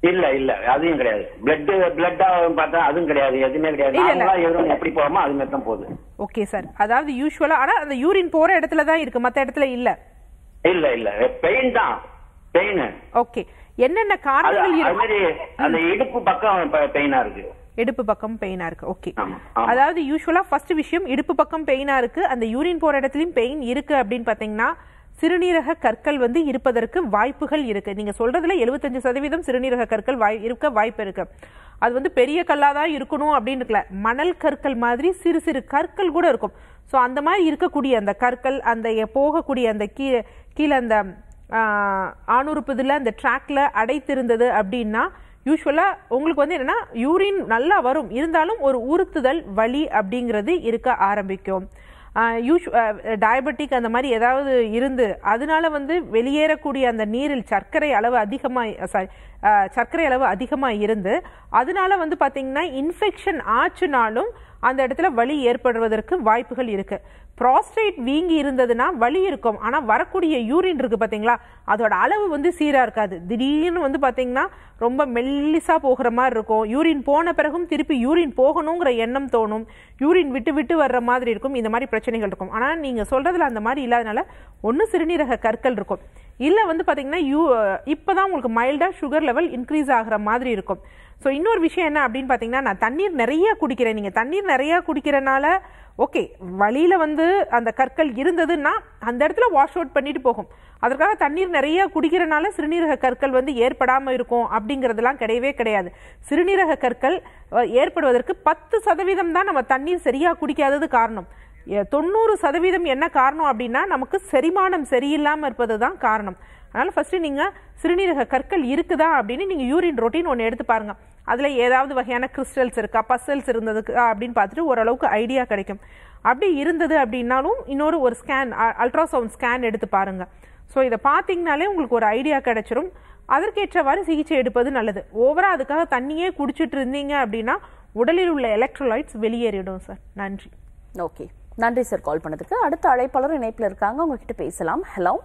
இல்ல இல்ல அதுவும் கிடையாது பிளட் பிளட்டா பார்த்தா அதுவும் கிடையாது எதுவுமே கிடையாது இல்ல, இல்ல. நார்மலா யூரின் எப்படி போவோமோ அது மாதிரி தான் போகுது ஓகே சார் அதாவது யூஸ்வலா ஆனா அந்த யூரின் போற இடத்துல தான் இருக்கு மத்த இடத்துல இல்ல இல்ல இல்ல பெயின் தான் பெயின் ஓகே என்னென்ன அது காரணங்கள் அது இருக்கு மாதிரி அந்த இடுப்பு பக்கம் பெயினா இருக்கு இடுப்பு பக்கம் பெயினா இருக்கு ஓகே ஆமா, ஆமா. அதாவது யூஸ்வலா ஃபர்ஸ்ட் விஷயம் இடுப்பு பக்கம் பெயினா இருக்கு அந்த யூரின் போற இடத்துலயும் பெயின் இருக்கு அப்படின்னு பாத்தீங்கன்னா சிறுநீரக கற்கள் வந்து இருப்பதற்கு வாய்ப்புகள் இருக்கு நீங்க சொல்றதுல 75% சதவீதம் சிறுநீரக கற்கள் வாய் இருக்க வாய்ப்பு இருக்கு அது வந்து பெரிய கல்லா தான் இருக்கணும் அப்படின்னு இருக்கல மணல் கற்கள் மாதிரி சிறு சிறு கற்கள் கூட இருக்கும் ஸோ அந்த மாதிரி இருக்கக்கூடிய அந்த கற்கள் அந்த எ- போகக்கூடிய அந்த கீழே கீழே அந்த ஆஹ், ஆணுறுப்புதுல அந்த ட்ராக்ல அடைத்திருந்தது அப்படின்னா யூஸ்வலா உங்களுக்கு வந்து என்னன்னா யூரின் நல்லா வரும் இருந்தாலும் ஒரு உறுத்துதல் வலி அப்படிங்கிறது இருக்க ஆரம்பிக்கும் யூஸ் டயபெட்டிக் அந்த மாதிரி ஏதாவது இருந்து அதனால வந்து வெளியேறக்கூடிய அந்த நீரில் சர்க்கரை அளவு அதிகமாக சாரி சர்க்கரை அளவு அதிகமாக இருந்து அதனால வந்து பார்த்தீங்கன்னா இன்ஃபெக்ஷன் ஆச்சுனாலும் அந்த இடத்துல வலி ஏற்படுவதற்கு வாய்ப்புகள் இருக்கு ப்ராஸ்டேட் வீங்கி இருந்ததுன்னா வலி இருக்கும் ஆனா வரக்கூடிய யூரின் இருக்கு பாத்தீங்களா அதோட அளவு வந்து சீரா இருக்காது திடீர்னு வந்து பாத்தீங்கன்னா ரொம்ப மெல்லிசா போகிற மாதிரி இருக்கும் யூரின் போன பிறகும் திருப்பி யூரின் போகணுங்கிற எண்ணம் தோணும் யூரின் விட்டு விட்டு வர்ற மாதிரி இருக்கும் இந்த மாதிரி பிரச்சனைகள் இருக்கும் ஆனா நீங்க சொல்றதுல அந்த மாதிரி இல்லாதனால ஒன்னு சிறுநீரக கற்கள் இருக்கும் இல்ல வந்து பாத்தீங்கன்னா யூ இப்பதான் உங்களுக்கு மைல்டா சுகர் லெவல் இன்க்ரீஸ் ஆகுற மாதிரி இருக்கும் ஸோ இன்னொரு விஷயம் என்ன அப்படின்னு பார்த்தீங்கன்னா நான் தண்ணீர் நிறைய குடிக்கிறேன் நீங்கள் தண்ணீர் நிறைய குடிக்கிறனால ஓகே வழியில வந்து அந்த கற்கள் இருந்ததுன்னா அந்த இடத்துல வாஷ் அவுட் பண்ணிட்டு போகும் அதற்காக தண்ணீர் நிறைய குடிக்கிறனால சிறுநீரக கற்கள் வந்து ஏற்படாம இருக்கும் அப்படிங்கிறதுலாம் கிடையவே கிடையாது சிறுநீரக கற்கள் அஹ், ஏற்படுவதற்கு பத்து சதவீதம் தான் நம்ம தண்ணீர் சரியா குடிக்காதது காரணம் எ- தொண்ணூறு சதவீதம் என்ன காரணம் அப்படின்னா நமக்கு செரிமானம் சரியில்லாம இருப்பது தான் காரணம் அதனால ஃபர்ஸ்ட் நீங்க சிறுநீரக கற்கள் இருக்குதா அப்படின்னு நீங்க யூரின் ரொட்டீன் ஒன்று எடுத்து பாருங்க அதுல ஏதாவது வகையான கிறிஸ்டல்ஸ் இருக்கா பசல்ஸ் இருந்ததுக்கு அப்படின்னு பார்த்துட்டு ஓரளவுக்கு ஐடியா கிடைக்கும் அப்படி இருந்தது அப்படின்னாலும் இன்னொரு ஒரு ஸ்கேன் அல்ட்ராசவுண்ட் ஸ்கேன் எடுத்து பாருங்க ஸோ இதை பார்த்தீங்கனாலே உங்களுக்கு ஒரு ஐடியா கிடைச்சிரும் அதற்கேற்றவாறு சிகிச்சை எடுப்பது நல்லது ஓவரா அதுக்காக தண்ணியே குடிச்சிட்டு இருந்தீங்க அப்படின்னா உடலில் உள்ள எலக்ட்ரோலைட்ஸ் வெளியேறிடும் சார் நன்றி ஓகே நன்றி சார் கால் பண்ணதுக்கு அடுத்த அழைப்பாளர் இணைப்புல இருக்காங்க உங்ககிட்ட பேசலாம் ஹலோ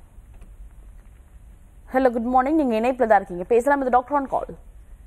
ஹலோ குட் மார்னிங் நீங்க இணைப்புல தான் இருக்கீங்க பேசலாம் இது டாக்டர் ஆன் கால்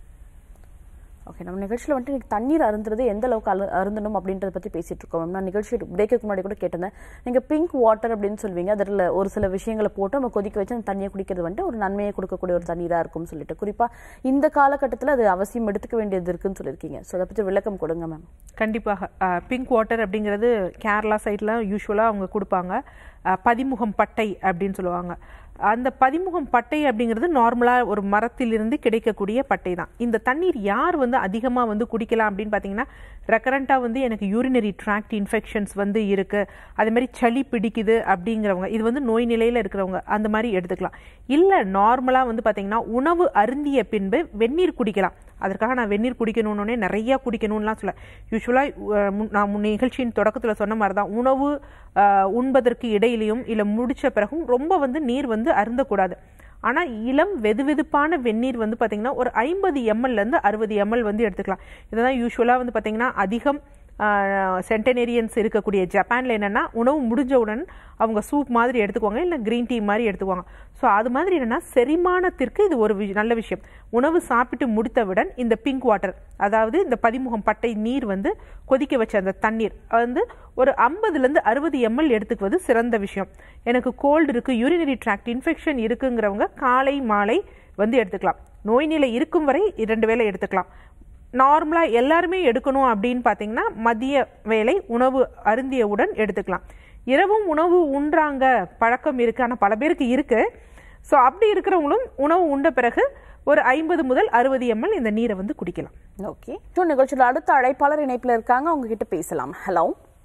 ஓகே நம்ம நிகழ்ச்சியில் வந்துட்டு இன்னைக்கு தண்ணீர் அருந்துறது எந்த அளவுக்கு அரு- அருந்தணும் அப்படின்றத பற்றி பேசிட்டு இருக்கோம் மேம். நான் நிகழ்ச்சி பிரேக்குக்கு முன்னாடி கூட கேட்டிருந்தேன் நீங்கள் பிங்க் வாட்டர் அப்படின்னு சொல்வீங்க அதில் ஒரு சில விஷயங்களை போட்டு நம்ம கொதிக்க வச்சு அந்த தண்ணியை குடிக்கிறது வந்துட்டு ஒரு நன்மையை கொடுக்கக்கூடிய ஒரு தண்ணீராக இருக்கும்னு சொல்லிட்டு குறிப்பாக இந்த காலகட்டத்தில் அது அவசியம் எடுத்துக்க வேண்டியது இருக்குன்னு சொல்லியிருக்கீங்க ஸோ அதை பற்றி விளக்கம் கொடுங்க மேம் கண்டிப்பாக பிங்க் வாட்டர் அப்படிங்கிறது கேரளா சைடில் யூஸ்வலாக அவங்க கொடுப்பாங்க அஹ், பதிமுகம் பட்டை அப்படின்னு சொல்லுவாங்க அந்த பதிமுகம் பட்டை அப்படிங்கிறது நார்மலாக ஒரு மரத்திலிருந்து கிடைக்கக்கூடிய பட்டை தான் இந்த தண்ணீர் யார் வந்து அதிகமாக வந்து குடிக்கலாம் அப்படின்னு பார்த்தீங்கன்னா ரெக்கரண்ட்டாக வந்து எனக்கு யூரினரி ட்ராக்ட் இன்ஃபெக்ஷன்ஸ் வந்து இருக்கு அதே மாதிரி சளி பிடிக்குது அப்படிங்கிறவங்க இது வந்து நோய் நிலையில் இருக்கிறவங்க அந்த மாதிரி எடுத்துக்கலாம் இல்லை நார்மலாக வந்து பார்த்தீங்கன்னா உணவு அருந்திய பின்பு வெந்நீர் குடிக்கலாம் அதற்காக நான் வெந்நீர் குடிக்கணும்னே நிறைய குடிக்கணும்லாம் சொல்ல யூஸ்வலாக நான் முன் நிகழ்ச்சியின் தொடக்கத்தில் சொன்ன மாதிரி தான் உணவு அஹ், உண்பதற்கு இடையிலையும் இல்லை முடிச்ச பிறகும் ரொம்ப வந்து நீர் வந்து அருந்தக்கூடாது ஆனால் இளம் வெதுவெதுப்பான வெந்நீர் வந்து பார்த்தீங்கன்னா ஒரு ஐம்பது எம்எல்லேருந்து அறுபது எம்எல் வந்து எடுத்துக்கலாம் இதுதான் யூஸ்வலாக வந்து பார்த்தீங்கன்னா அதிகம் சென்டனேரியன்ஸ் இருக்கக்கூடிய ஜப்பான்ல என்னன்னா உணவு முடிஞ்சவுடன் அவங்க சூப் மாதிரி எடுத்துக்குவாங்க இல்லை கிரீன் டீ மாதிரி எடுத்துக்குவாங்க ஸோ அது மாதிரி என்னன்னா செரிமானத்திற்கு இது ஒரு வி- நல்ல விஷயம் உணவு சாப்பிட்டு முடித்தவுடன் இந்த பிங்க் வாட்டர் அதாவது இந்த பதிமுகம் பட்டை நீர் வந்து கொதிக்க வச்ச அந்த தண்ணீர் வந்து ஒரு ஐம்பதுலேருந்து அறுபது எம்எல் எடுத்துக்குவது சிறந்த விஷயம் எனக்கு கோல்டு இருக்கு யூரினரி ட்ராக்ட் இன்ஃபெக்ஷன் இருக்குங்கிறவங்க காலை மாலை வந்து எடுத்துக்கலாம் நோய் நிலை இருக்கும் வரை இரண்டு வேளை எடுத்துக்கலாம் நார்மலாக எல்லாருமே எடுக்கணும் அப்படின்னு பார்த்தீங்கன்னா மதிய வேளை உணவு அருந்தியவுடன் எடுத்துக்கலாம் இரவும் உணவு உண்றாங்க பழக்கம் இருக்கு ஆனால் பல பேருக்கு இருக்கு ஸோ அப்படி இருக்கிறவங்களும் உணவு உண்ட பிறகு ஒரு ஐம்பது முதல் அறுபது எம்எல் இந்த நீரை வந்து குடிக்கலாம் ஓகே ஸோ நிகழ்ச்சியில் அடுத்த அழைப்பாளர் இணைப்பில் இருக்காங்க அவங்க கிட்ட பேசலாம் ஹலோ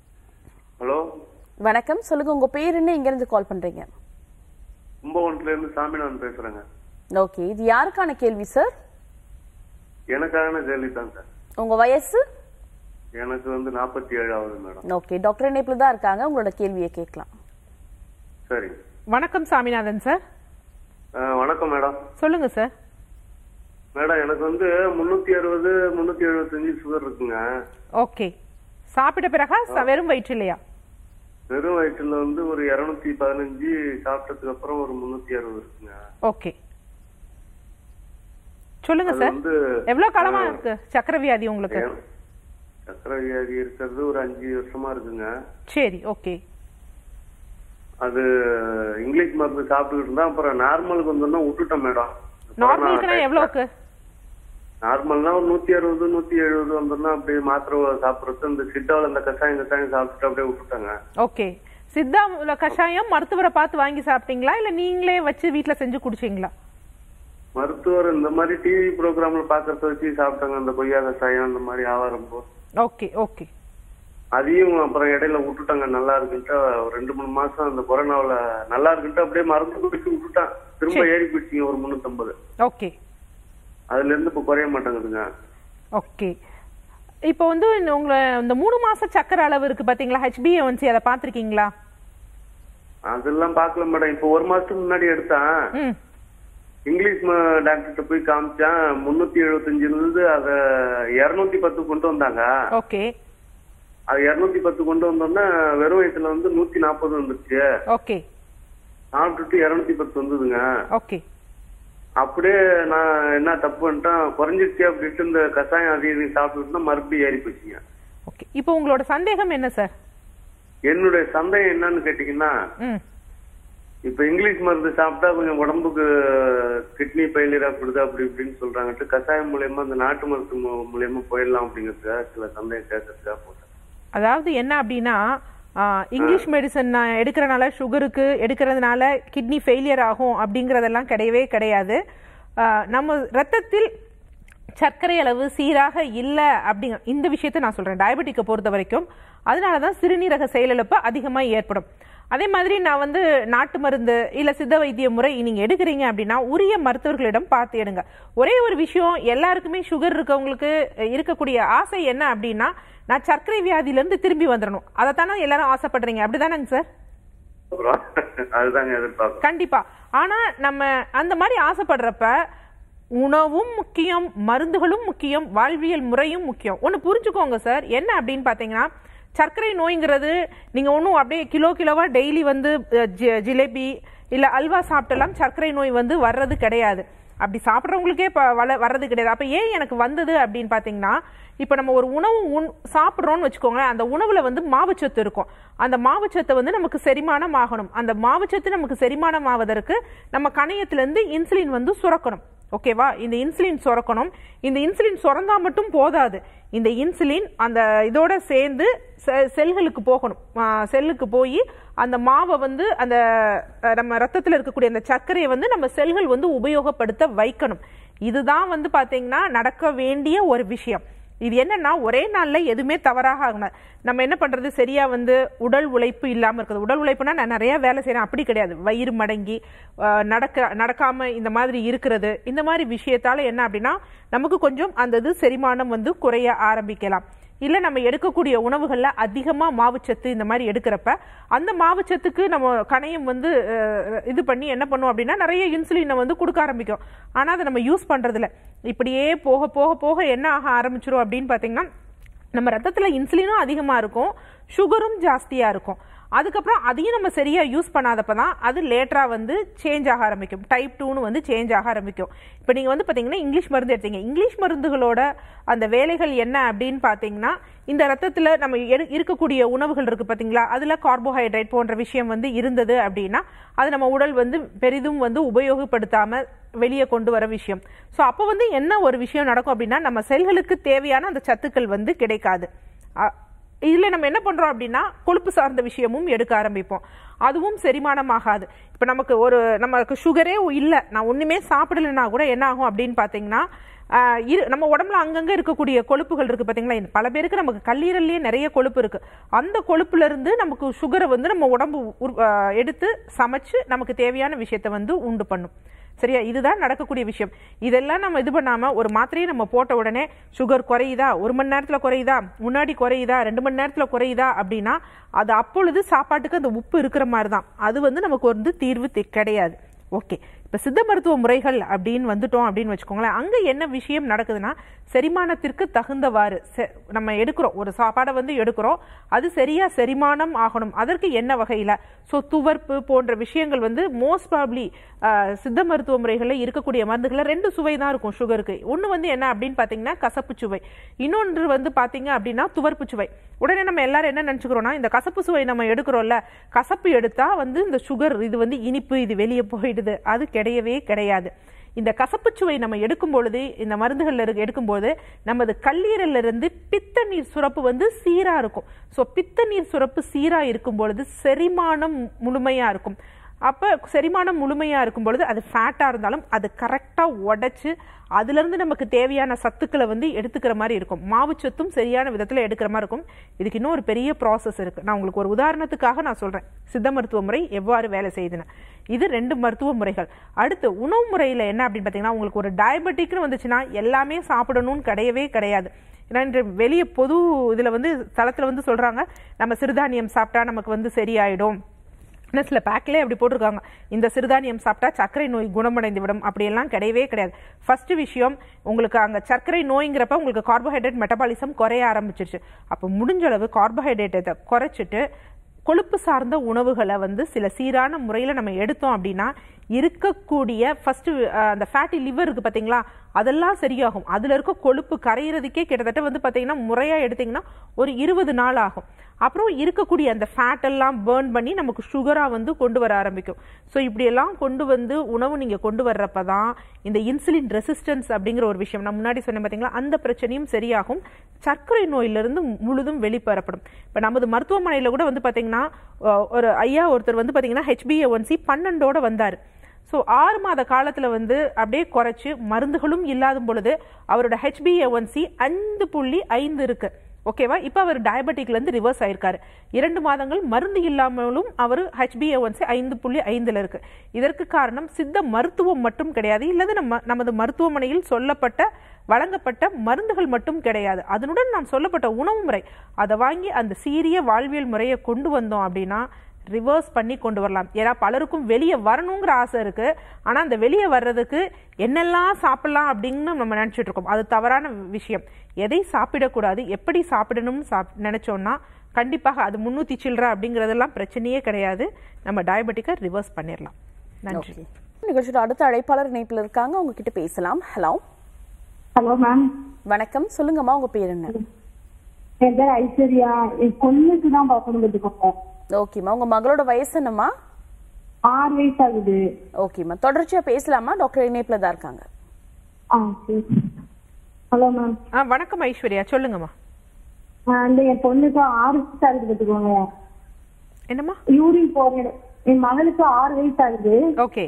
ஹலோ வணக்கம் சொல்லுங்க உங்க பேர் என்ன இங்க இருந்து கால் பண்றீங்க கும்பகோணத்துல இருந்து சாமிநாதன் பேசுறேங்க ஓகே இது யாருக்கான கேள்வி சார் எனக்கான கேள்வி தான் சார் உங்க வயசு எனக்கு வந்து நாற்பத்தி ஏழு ஆகுது மேடம் ஓகே டாக்டர் இணைப்பில் தான் இருக்காங்க உங்களோட கேள்வியை கேட்கலாம் சரி வணக்கம் சாமிநாதன் சார் அஹ், வணக்கம் மேடம் சொல்லுங்க சார் மேடம் எனக்கு வந்து முன்னூத்தி அறுபது முன்னூத்தி எழுபத்தஞ்சு சுகர் இருக்குங்க ஓகே சாப்பிட்ட பிறகா ச- வெறும் வயிற்றில்லையா வெறும் வயிற்றுல வந்து ஒரு இருநூத்தி பதினஞ்சு சாப்பிட்டதுக்கு அப்புறம் ஒரு முன்னூத்தி அறுபது இருக்குங்க ஓகே சொல்லுங்க அது சார் வந்து எவ்வளவு காலமா இருக்கு சக்கரை வியாதி உங்களுக்கு சக்கரை வியாதி இருக்கிறது ஒரு அஞ்சு வருஷமா இருக்குங்க சரி ஓகே அது இங்கிலீஷ் மருந்து சாப்பிட்டுக்கிட்டு இருந்தா அப்புறம் நார்மலுக்கு வந்தோம்னா விட்டுட்டேன் மேடம் நார்மலுக்குனா எவ்வளவுக்கு நார்மல்னா ஒரு நூத்தி அறுபது நூத்தி எழுபது வந்தோம்னா அப்படியே மாத்திரை சாப்பிடுறது இந்த சிட்டாவில் இந்த கஷாயம் கஷாயம் சாப்பிட்டுட்டு அப்படியே விட்டுட்டாங்க ஓகே சித்தா உள்ள கஷாயம் மருத்துவரை பார்த்து வாங்கி சாப்பிட்டீங்களா இல்ல நீங்களே வச்சு வீட்ல செஞ்சு குடிச்சீங்களா மருத்துவர் இந்த மாதிரி டிவி ப்ரோக்ராம்ல பாக்கறத வச்சு சாப்பிட்டாங்க அந்த கொய்யா கஷாயம் இந்த மாதிரி ஆவாரம் போ ஓகே ஓகே அதையும் அப்புறம் இடையில விட்டுட்டாங்க நல்லா இருக்குன்ட்டு ஒரு ரெண்டு மூணு மாசம் அந்த கொரோனாவுல நல்லா இருக்குன்ட்டு அப்படியே மருந்து குடிச்சு விட்டுட்டான் திரும்ப ஏறி போயிடுச்சிங்க ஒரு முன்னூத்தம்பது ஓகே அதுல இருந்து இப்ப குறைய மாட்டேங்குதுங்க ஓகே இப்போ வந்து இந்த உங்களை இந்த மூணு மாச சக்கரை அளவு இருக்கு பாத்தீங்களா ஹெச்பிஏஒன்சி அதை பார்த்திருக்கீங்களா அதெல்லாம் பார்க்கல மேடம் இப்ப ஒரு மாசத்துக்கு முன்னாடி எடுத்தேன் ம் இங்கிலீஷ் டாக்டர்கிட்ட போய் காமிச்சேன் முன்னூத்தி எழுபத்தஞ்சுல இருந்து அத இருநூத்தி பத்து கொண்டு வந்தாங்க ஓகே அது இருநூத்தி பத்து கொண்டு வந்தோம்னா வெறும் வயசுல வந்து நூத்தி நாற்பது வந்துருச்சு ஓகே சாப்பிட்டுட்டு இருநூத்தி பத்து வந்ததுங்க ஓகே அப்படியே நான் என்ன தப்பு பண்ணிட்டேன் குறைஞ்சிருச்சு அப்படின்ட்டு இந்த கஷாயம் அது இது சாப்பிட்டுட்டு மறுபடியும் ஏறி போச்சுங்க ஓகே இப்போ உங்களோட சந்தேகம் என்ன சார் என்னுடைய சந்தேகம் என்னன்னு கேட்டீங்கன்னா ம் இப்ப இங்கிலீஷ் மருந்து சாப்பிட்டா கொஞ்சம் உடம்புக்கு கிட்னி ஃபெயிலியர் ஆகிடுது அப்படி இப்படின்னு சொல்றாங்கட்டு கஷாயம் மூலியமா இந்த நாட்டு மருந்து மூ- மூலியமா போயிடலாம் அப்படிங்கிறதுக்காக சில சந்தேகம் கேட்கறதுக்காக போட்டேன் அதாவது என்ன அப்படின்னா ஆ, இங்கிலீஷ் மெடிசன் நான் எடுக்கிறனால சுகருக்கு எடுக்கிறதுனால கிட்னி ஃபெயிலியர் ஆகும் அப்படிங்கிறதெல்லாம் கிடையவே கிடையாது ஆ, நம்ம ரத்தத்தில் சர்க்கரை அளவு சீராக இல்லை அப்படிங்க இந்த விஷயத்தை நான் சொல்றேன் டயபெட்டிக்கை பொறுத்த வரைக்கும் அதனால தான் சிறுநீரக செயலிழப்பு அதிகமாக ஏற்படும் அதே மாதிரி நான் வந்து நாட்டு மருந்து இல்லை சித்த வைத்திய முறை நீங்கள் எடுக்கிறீங்க அப்படின்னா உரிய மருத்துவர்களிடம் பார்த்து எடுங்க ஒரே ஒரு விஷயம் எல்லாருக்குமே சுகர் இருக்கவங்களுக்கு இருக்கக்கூடிய ஆசை என்ன அப்படின்னா நான் சர்க்கரை வியாதியிலேருந்து திரும்பி வந்துடணும் அதைத்தானே எல்லாரும் ஆசைப்படுறீங்க அப்படிதானங்க சார் அப்புறம் அதுதாங்க எதிர்பார்க்கறேன் கண்டிப்பா ஆனா நம்ம அந்த மாதிரி ஆசைப்படுறப்ப உணவும் முக்கியம் மருந்துகளும் முக்கியம் வாழ்வியல் முறையும் முக்கியம் ஒன்று புரிஞ்சுக்கோங்க சார் என்ன அப்படின்னு பார்த்தீங்கன்னா சர்க்கரை நோய்ங்கிறது நீங்க ஒன்றும் அப்படியே கிலோ கிலோவா டெய்லி வந்து அஹ், ஜி- ஜிலேபி இல்ல அல்வா சாப்பிட்டெல்லாம் சர்க்கரை நோய் வந்து வர்றது கிடையாது அப்படி சாப்பிட்றவங்களுக்கே இப்போ வள வர்றது கிடையாது அப்போ ஏன் எனக்கு வந்தது அப்படின்னு பார்த்தீங்கன்னா இப்போ நம்ம ஒரு உணவு உண் சாப்பிட்றோம்னு வச்சுக்கோங்களேன் அந்த உணவுல வந்து மாவுச்சத்து இருக்கும் அந்த மாவுச்சத்தை வந்து நமக்கு செரிமானம் ஆகணும் அந்த மாவுச்சத்து நமக்கு செரிமானம் ஆவதற்கு நம்ம கணையத்திலேருந்து இன்சுலின் வந்து சுரக்கணும் ஓகேவா இந்த இன்சுலின் சுரக்கணும் இந்த இன்சுலின் சுரந்தா மட்டும் போதாது இந்த இன்சுலின் அந்த இதோட சேர்ந்து செ- செல்களுக்கு போகணும் ஆ, செல்லுக்கு போய் அந்த மாவை வந்து அந்த அஹ், நம்ம ரத்தத்தில் இருக்கக்கூடிய அந்த சர்க்கரையை வந்து நம்ம செல்கள் வந்து உபயோகப்படுத்த வைக்கணும் இதுதான் வந்து பாத்தீங்கன்னா நடக்க வேண்டிய ஒரு விஷயம் இது என்னன்னா ஒரே நாள்ல எதுவுமே தவறாக ஆகணும் நம்ம என்ன பண்றது சரியா வந்து உடல் உழைப்பு இல்லாம இருக்குது உடல் உழைப்புனா நான் நிறைய வேலை செய்றேன் அப்படி கிடையாது வயிறு மடங்கி அஹ், நடக்க நடக்காம இந்த மாதிரி இருக்கிறது இந்த மாதிரி விஷயத்தால என்ன அப்படின்னா நமக்கு கொஞ்சம் அந்த இது செரிமானம் வந்து குறைய ஆரம்பிக்கலாம் இல்ல நம்ம எடுக்கக்கூடிய உணவுகள்ல அதிகமா மாவுச்சத்து இந்த மாதிரி எடுக்கிறப்ப அந்த மாவுச்சத்துக்கு நம்ம கணையம் வந்து அஹ், இது பண்ணி என்ன பண்ணும் அப்படின்னா நிறைய இன்சுலினை வந்து கொடுக்க ஆரம்பிக்கும் ஆனா அதை நம்ம யூஸ் பண்றது இல்ல இப்படியே போக போக போக என்ன ஆக ஆரம்பிச்சிரும் அப்படின்னு பாத்தீங்கன்னா நம்ம ரத்தத்துல இன்சுலினும் அதிகமா இருக்கும் சுகரும் ஜாஸ்தியா இருக்கும் அதுக்கப்புறம் அதையும் நம்ம சரியா யூஸ் பண்ணாதப்ப தான் அது லேட்டரா வந்து சேஞ்ச் ஆக ஆரம்பிக்கும் டைப் டூன்னு வந்து சேஞ்ச் ஆக ஆரம்பிக்கும் இப்போ நீங்க வந்து பாத்தீங்கன்னா இங்கிலீஷ் மருந்து எடுத்தீங்க இங்கிலீஷ் மருந்துகளோட அந்த வேலைகள் என்ன அப்படின்னு பாத்தீங்கன்னா இந்த ரத்தத்துல நம்ம எடு- இருக்கக்கூடிய உணவுகள் இருக்கு பாத்தீங்களா அதுல கார்போஹைட்ரேட் போன்ற விஷயம் வந்து இருந்தது அப்படின்னா அது நம்ம உடல் வந்து பெரிதும் வந்து உபயோகப்படுத்தாம வெளியே கொண்டு வர விஷயம் ஸோ அப்போ வந்து என்ன ஒரு விஷயம் நடக்கும் அப்படின்னா நம்ம செல்களுக்கு தேவையான அந்த சத்துக்கள் வந்து கிடைக்காது அ- இதுல நம்ம என்ன பண்றோம் அப்படின்னா கொழுப்பு சார்ந்த விஷயமும் எடுக்க ஆரம்பிப்போம் அதுவும் செரிமானம் ஆகாது இப்போ நமக்கு ஒரு நமக்கு சுகரே இல்லை நான் ஒண்ணுமே சாப்பிடலைன்னா கூட என்ன ஆகும் அப்படின்னு பார்த்தீங்கன்னா ஆஹ் இரு நம்ம உடம்புல அங்கங்க இருக்கக்கூடிய கொழுப்புகள் இருக்கு பாத்தீங்களா இந்த பல பேருக்கு நமக்கு கல்லீரல்லையே நிறைய கொழுப்பு இருக்கு அந்த கொழுப்புல இருந்து நமக்கு சுகரை வந்து நம்ம உடம்பு உரு- ஆஹ் எடுத்து சமைச்சு நமக்கு தேவையான விஷயத்தை வந்து உண்டு பண்ணும் சரியா இதுதான் நடக்கக்கூடிய விஷயம் இதெல்லாம் நம்ம இது பண்ணாம ஒரு மாத்திரையை நம்ம போட்ட உடனே சுகர் குறையுதா ஒரு மணி நேரத்துல குறையுதா முன்னாடி குறையுதா ரெண்டு மணி நேரத்துல குறையுதா அப்படின்னா அது அப்பொழுது சாப்பாட்டுக்கு அந்த உப்பு இருக்கிற மாதிரி தான் அது வந்து நமக்கு வந்து தீர்வு தெ- கிடையாது ஓகே இப்போ சித்த மருத்துவ முறைகள் அப்படின்னு வந்துட்டோம் அப்படின்னு வச்சுக்கோங்களேன் அங்கே என்ன விஷயம் நடக்குதுன்னா செரிமானத்திற்கு தகுந்தவாறு செ- நம்ம எடுக்கிறோம் ஒரு சாப்பாடை வந்து எடுக்கிறோம் அது சரியா செரிமானம் ஆகணும் அதற்கு என்ன வகையில் ஸோ துவர்ப்பு போன்ற விஷயங்கள் வந்து மோஸ்ட் ப்ராப்ளி சித்த மருத்துவ முறைகளில் இருக்கக்கூடிய மருந்துகளில் ரெண்டு சுவை தான் இருக்கும் சுகருக்கு ஒன்று வந்து என்ன அப்படின்னு பார்த்தீங்கன்னா கசப்பு சுவை இன்னொன்று வந்து பார்த்தீங்க அப்படின்னா துவர்ப்பு சுவை உடனே நம்ம எல்லாரும் என்ன நினச்சிக்கிறோம்னா இந்த கசப்பு சுவை நம்ம எடுக்கிறோம்ல கசப்பு எடுத்தா வந்து இந்த சுகர் இது வந்து இனிப்பு இது வெளியே போயிடுது அது கிடையவே கிடையாது இந்த கசப்புச்சுவை நம்ம எடுக்கும் பொழுது இந்த மருந்துகள்ல இருக்கு எடுக்கும்போது நமது கல்லீரல்ல இருந்து பித்த நீர் சுரப்பு வந்து சீரா இருக்கும் ஸோ பித்த நீர் சுரப்பு சீரா இருக்கும் பொழுது செரிமானம் முழுமையா இருக்கும் அப்போ செரிமானம் முழுமையா இருக்கும் பொழுது அது ஃபேட்டா இருந்தாலும் அது கரெக்டா உடைச்சு அதுல இருந்து நமக்கு தேவையான சத்துக்களை வந்து எடுத்துக்கிற மாதிரி இருக்கும் மாவுச்சத்தும் சரியான விதத்துல எடுக்கிற மாதிரி இருக்கும் இதுக்கு இன்னும் ஒரு பெரிய ப்ராசஸ் இருக்கு நான் உங்களுக்கு ஒரு உதாரணத்துக்காக நான் சொல்றேன் சித்த மருத்துவ முறை எவ்வாறு வேலை செய்யுதுன்னு இது ரெண்டு மருத்துவ முறைகள் அடுத்து உணவு முறையில என்ன அப்படின்னு பார்த்தீங்கன்னா உங்களுக்கு ஒரு டயபெட்டிக்னு வந்துச்சுன்னா எல்லாமே சாப்பிடணும்னு கிடையவே கிடையாது ஏன்னா இன்று வெளியே பொது இதுல வந்து தளத்துல வந்து சொல்றாங்க நம்ம சிறுதானியம் சாப்பிட்டா நமக்கு வந்து சரியாயிடும் ஆனால் சில பேக்கிலே அப்படி போட்டிருக்காங்க இந்த சிறுதானியம் சாப்பிட்டா சர்க்கரை நோய் குணமடைந்து விடும் அப்படியெல்லாம் கிடையவே கிடையாது ஃபர்ஸ்ட் விஷயம் உங்களுக்கு அங்கே சர்க்கரை நோய்ங்கிறப்ப உங்களுக்கு கார்போஹைட்ரேட் மெட்டபாலிசம் குறைய ஆரம்பிச்சிருச்சு அப்போ முடிஞ்ச அளவு கார்போஹைட்ரேட்டை குறைச்சிட்டு கொழுப்பு சார்ந்த உணவுகளை வந்து சில சீரான முறையில் நம்ம எடுத்தோம் அப்படின்னா இருக்கக்கூடிய ஃபர்ஸ்ட் அந்த ஃபேட்டி லிவர் இருக்கு பார்த்தீங்களா அதெல்லாம் சரியாகும் அதில் இருக்க கொழுப்பு கரையிறதுக்கே கிட்டத்தட்ட வந்து பார்த்தீங்கன்னா முறையாக எடுத்தீங்கன்னா ஒரு இருபது நாள் ஆகும் அப்புறம் இருக்கக்கூடிய அந்த ஃபேட் எல்லாம் பேர்ன் பண்ணி நமக்கு சுகராக வந்து கொண்டு வர ஆரம்பிக்கும் ஸோ இப்படியெல்லாம் கொண்டு வந்து உணவு நீங்கள் கொண்டு வர்றப்ப தான் இந்த இன்சுலின் ரெசிஸ்டன்ஸ் அப்படிங்கிற ஒரு விஷயம் நான் முன்னாடி சொன்னேன் பார்த்தீங்களா அந்த பிரச்சனையும் சரியாகும் சர்க்கரை நோயிலிருந்து முழுதும் வெளிப்படப்படும் இப்போ நமது மருத்துவமனையில் கூட வந்து பார்த்தீங்கன்னா அஹ், ஒரு ஐயா ஒருத்தர் வந்து பார்த்தீங்கன்னா ஹெச்பிஏஒன்சி பன்னெண்டோட வந்தார் ஸோ ஆறு மாத காலத்தில் வந்து அப்படியே குறைச்சு மருந்துகளும் இல்லாத பொழுது அவரோட ஹெச்பிஏஒன்சி ஐந்து புள்ளி ஐந்து இருக்கு ஓகேவா இப்போ அவர் டயபெட்டிக்ல இருந்து ரிவர்ஸ் ஆயிருக்காரு இரண்டு மாதங்கள் மருந்து இல்லாமலும் அவர் ஹெச்பிஏஒன்சி ஐந்து புள்ளி ஐந்துல இருக்கு இதற்கு காரணம் சித்த மருத்துவம் மட்டும் கிடையாது இல்லது நம்ம நமது மருத்துவமனையில் சொல்லப்பட்ட வழங்கப்பட்ட மருந்துகள் மட்டும் கிடையாது அதனுடன் நாம் சொல்லப்பட்ட உணவு முறை அதை வாங்கி அந்த சீரிய வாழ்வியல் முறையை கொண்டு வந்தோம் அப்படின்னா ரிவர்ஸ் பண்ணி கொண்டு வரலாம் ஏன்னா பலருக்கும் வெளியே வரணுங்கிற ஆசை இருக்கு ஆனா அந்த வெளியே வர்றதுக்கு என்னெல்லாம் சாப்பிடலாம் அப்படின்னு நம்ம நினைச்சிட்டு இருக்கோம் அது தவறான விஷயம் எதை சாப்பிடக்கூடாது எப்படி இடணும்னு சாப் நினைச்சோம்னா கண்டிப்பாக அது முன்னூத்தி சில்லற அப்படிங்கறதெல்லாம் பிரச்சனையே கிடையாது நம்ம டயபெட்டிக்கை ரிவர்ஸ் பண்ணிடலாம் நன்றி ஓகே நிகழ்ச்சியோட அடுத்த அழைப்பாளர் இணைப்பில் இருக்காங்க அவங்க கிட்ட பேசலாம் ஹலோ ஹலோ மேம் வணக்கம் சொல்லுங்கம்மா உங்க பேர் என்ன என் பேர் ஐஸ்வர்யா என் பொண்ணுக்கு தான் பார்க்கணும் பார்த்துக்கோங்க ஓகேம்மா உங்க மகளோட வயசு என்னம்மா ஆறு வயசு ஆகுது ஓகேம்மா தொடர்ச்சியா பேசலாமா டாக்டர் இணைப்புல தான் இருக்காங்க ஆ சரி ஹலோ மேம் ஆ வணக்கம் ஐஸ்வர்யா சொல்லுங்கம்மா அந்த என் பொண்ணுக்கு ஆறு வயசு ஆகுது பார்த்துக்கோங்க என்னம்மா யூரின் போற இடம் என் மகளுக்கு ஆறு வயசு ஆகுது ஓகே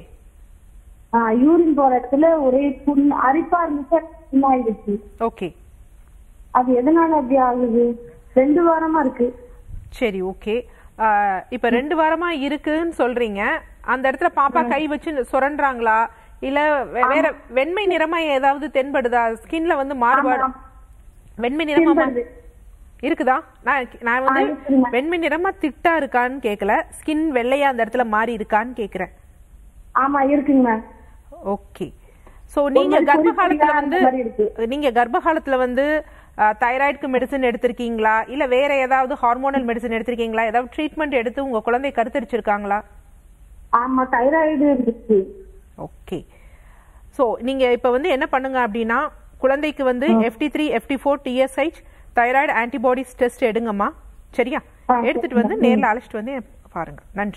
ஆ, யூரின் போற இடத்துல ஒரே புண் அரிப்பா இருந்துச்சு புண்ணாயிடுச்சு ஓகே அது எதனால அப்படி ஆகுது ரெண்டு வாரமா இருக்கு சரி ஓகே இப்ப ரெண்டு வாரமா இருக்குன்னு சொல்றீங்க அந்த இடத்துல பாப்பா கை வச்சு சுரண்டுறாங்களா இல்ல வே- வேற வெண்மை நிறமா ஏதாவது தென்படுதா ஸ்கின்ல வந்து மாறுபாடு வெண்மை நிறமா மா- தென்படுது. இருக்குதா நான் நான் வந்து இருக்குங்க. வெண்மை நிறமா திட்டா இருக்கான்னு கேக்கல ஸ்கின் வெள்ளையா அந்த இடத்துல மாறி இருக்கான்னு கேக்குறேன் ஆமா இருக்குங்க மேம் ஓகே சோ நீங்க ஒரு கர்ப்ப குறிப்பிட்ட காலத்துல வந்து அந்த மாதிரி இருக்கு. நீங்க கர்ப்ப காலத்துல வந்து தைராய்டுக்கு மெடிசன் எடுத்திருக்கீங்களா இல்ல வேற ஏதாவது ஹார்மோனல் மெடிசன் எடுத்திருக்கீங்களா ஏதாவது ட்ரீட்மெண்ட் எடுத்து உங்க குழந்தை கருத்தரிச்சிருக்காங்களா ஆமா தைராய்டு இருந்துச்சு ஓகே ஸோ நீங்க இப்ப வந்து என்ன பண்ணுங்க அப்படின்னா குழந்தைக்கு வந்து FT three FT four TSH thyroid antibodies test எடுங்கம்மா சரியா ஆ, எடுத்துட்டு வந்து நேர்ல அழைச்சிட்டு வந்து பாருங்க நன்றி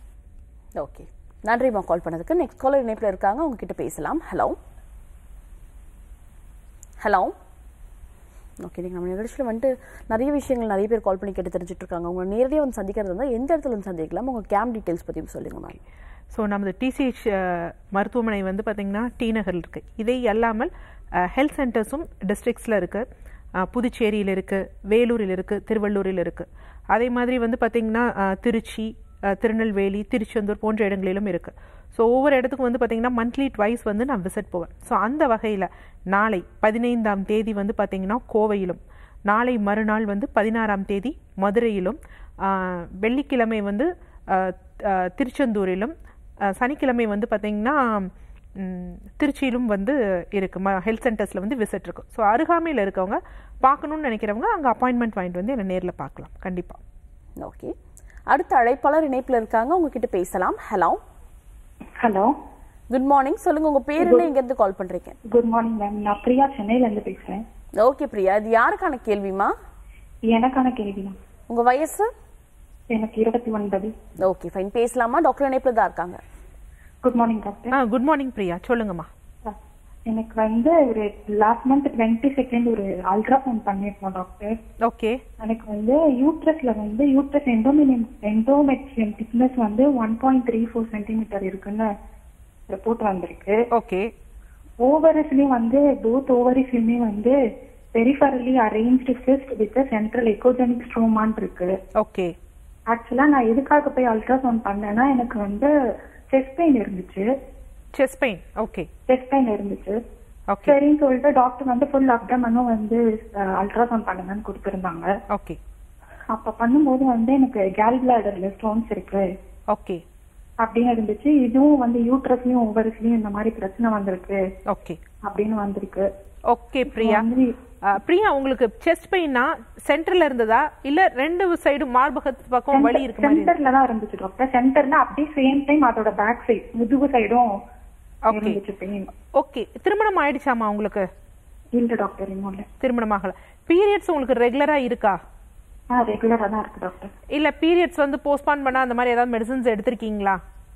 ஓகே நன்றிம்மா கால் பண்ணதுக்கு நெக்ஸ்ட் காலர் இணைப்பில் இருக்காங்க அவங்க கிட்ட பேசலாம் ஹலோ ஹலோ ஓகே நீங்கள் நம்ம நிகழ்ச்சியில் வந்துட்டு நிறைய விஷயங்கள் நிறைய பேர் கால் பண்ணி கேட்டு தெரிஞ்சுட்டு இருக்காங்க உங்களை நேரடியாக வந்து சந்திக்கிறது இருந்தால் எந்த இடத்துல வந்து சந்திக்கலாம் உங்கள் கேம்ப் டீட்டெயில்ஸ் பற்றியும் சொல்லுங்க மேம் ஸோ நமது டிசிஹெச் மருத்துவமனை வந்து பார்த்தீங்கன்னா டி நகரில் இருக்குது இதை அல்லாமல் ஹெல்த் சென்டர்ஸும் டிஸ்ட்ரிக்ஸில் இருக்குது புதுச்சேரியில் இருக்குது வேலூரில் இருக்குது திருவள்ளூரில் இருக்குது அதே மாதிரி வந்து பார்த்தீங்கன்னா அஹ், திருச்சி அஹ், திருநெல்வேலி திருச்செந்தூர் போன்ற இடங்களிலும் இருக்குது ஸோ ஒவ்வொரு இடத்துக்கும் வந்து பார்த்தீங்கன்னா மந்த்லி ட்வைஸ் வந்து நான் விசிட் போவேன் ஸோ அந்த வகையில் நாளை பதினைந்தாம் தேதி வந்து பார்த்தீங்கன்னா கோவையிலும் நாளை மறுநாள் வந்து பதினாறாம் தேதி மதுரையிலும் ஆஹ், வெள்ளிக்கிழமை வந்து ஆஹ், ஆஹ், திருச்செந்தூரிலும் அஹ், சனிக்கிழமை வந்து பார்த்தீங்கன்னா ம், திருச்சியிலும் வந்து இருக்கு ஹெல்த் சென்டர்ஸில் வந்து விசிட் இருக்கு ஸோ அருகாமையில் இருக்கவங்க பார்க்கணும்னு நினைக்கிறவங்க அங்கே அப்பாயின்மெண்ட் வாங்கிட்டு வந்து என்னை நேரில் பார்க்கலாம் கண்டிப்பாக ஓகே அடுத்த அழைப்பாளர் இணைப்புல இருக்காங்க உங்ககிட்ட பேசலாம் ஹலோ ஹலோ குட் மார்னிங் சொல்லுங்க உங்க பேர் என்ன எங்க இருந்து கால் பண்றீங்க குட் மார்னிங் மேம் நான் பிரியா சென்னையில இருந்து பேசுறேன் ஓகே பிரியா இது யாருக்கான கேள்விமா எனக்கான கேள்வி தான் உங்க வயசு எனக்கு இருபத்தி ஒன்பது ஓகே ஃபைன் பேசலாமா டாக்டர் இணைப்புல தான் இருக்காங்க குட் மார்னிங் டாக்டர் ஆ குட் மார்னிங் பிரியா சொல்லுங்கம்மா எனக்கு வந்து ஒரு லாஸ்ட் மந்த் டுவெண்ட்டி செகண்ட் ஒரு அல்ட்ராசவுண்ட் பண்ணியிருக்கோம் டாக்டர் ஓகே எனக்கு வந்து யூட்ரஸ்ல வந்து யூட்ரஸ் எண்டோமினியம் எண்டோமெட்ரியம் திக்னஸ் வந்து one point three four centimeter இருக்குன்னு ரிப்போர்ட் வந்திருக்கு ஓகே ஓவரிஸ்லயும் வந்து போத் ஓவரிஸ்லயுமே வந்து பெரிஃபரலி அரேஞ்ச்டு ஃபிஸ்ட் வித் சென்ட்ரல் எக்கோஜெனிக் ஸ்ட்ரோமான் இருக்கு ஓகே ஆக்சுவலா நான் எதுக்காக போய் அல்ட்ராசவுண்ட் பண்ணேன்னா எனக்கு வந்து செஸ்ட் பெயின் இருந்துச்சு chest pain okay chest pain இருந்துச்சு ஓகே சரின்னு சொல்லிட்டு டாக்டர் வந்து ஃபுல் அப்டமனும் வந்து அல்ட்ராசவுண்ட் பண்ணுங்கன்னு கொடுத்துருந்தாங்க ஓகே அப்ப பண்ணும்போது வந்து எனக்கு கேல் பிளாடர்ல ஸ்டோன்ஸ் இருக்கு ஓகே அப்படின்னு இருந்துச்சு இதுவும் வந்து யூட்ரஸ்லயும் ஓவரஸ்லயும் இந்த மாதிரி பிரச்சனை வந்திருக்கு ஓகே அப்படின்னு வந்திருக்கு ஓகே பிரியா வந்து ஆ, பிரியா உங்களுக்கு செஸ்ட் பெயின்னா சென்டர்ல இருந்ததா இல்ல ரெண்டு சைடு மார்பகத்து பக்கம் வலி இருக்கு மாதிரி இருந்ததா? சென்டர்ல தான் இருந்துச்சு டாக்டர் சென்டர்னா அப்படியே சேம் டைம் அதோட பேக் சைடு முதுகு சைடும் ஓகே இருந்துச்சு பெயின் ஓகே திருமணம் ஆயிடுச்சாமா உங்களுக்கு இல்ல டாக்டர் இன்னும் இல்ல திருமணம் ஆகல பீரியட்ஸ் உங்களுக்கு ரெகுலரா இருக்கா ஆ ரெகுலரா தான் இருக்கு டாக்டர் இல்ல பீரியட்ஸ் வந்து போஸ்ட்பான் பண்ணா அந்த மாதிரி ஏதாவது மெடிசன்ஸ் எடுத்திருக்கீங்களா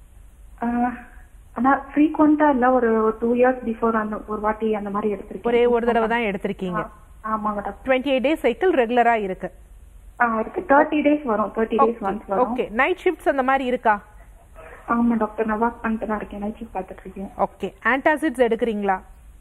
ஆஹ் ஆனா ஃப்ரீக்வெண்டா இல்ல ஒரு டூ இயர்ஸ் பிஃபோர் அந்த ஒரு வாட்டி அந்த மாதிரி எடுத்திருக்கேன் ஒரே ஒரு தடவை தான் எடுத்திருக்கீங்க ஆமாங்க doctor twenty eight days cycle ரெகுலரா இருக்கு ஆ இருக்கு தேர்ட்டி டேஸ் வரும் தேர்ட்டி டேஸ் ஒன்ஸ் வரும் ஓகே நைட் ஷிஃப்ட்ஸ் அந்த மாதிரி இருக்கா ஆமா டாக்டர் நான் ஒர்க் பண்ணிட்டு தான் இருக்கேன் நைட் ஷிஃப்ட் பார்த்துட்டு இருக்கேன் ஓகே ஆன்டாசிட்ஸ் எடுக்கிறீங்களா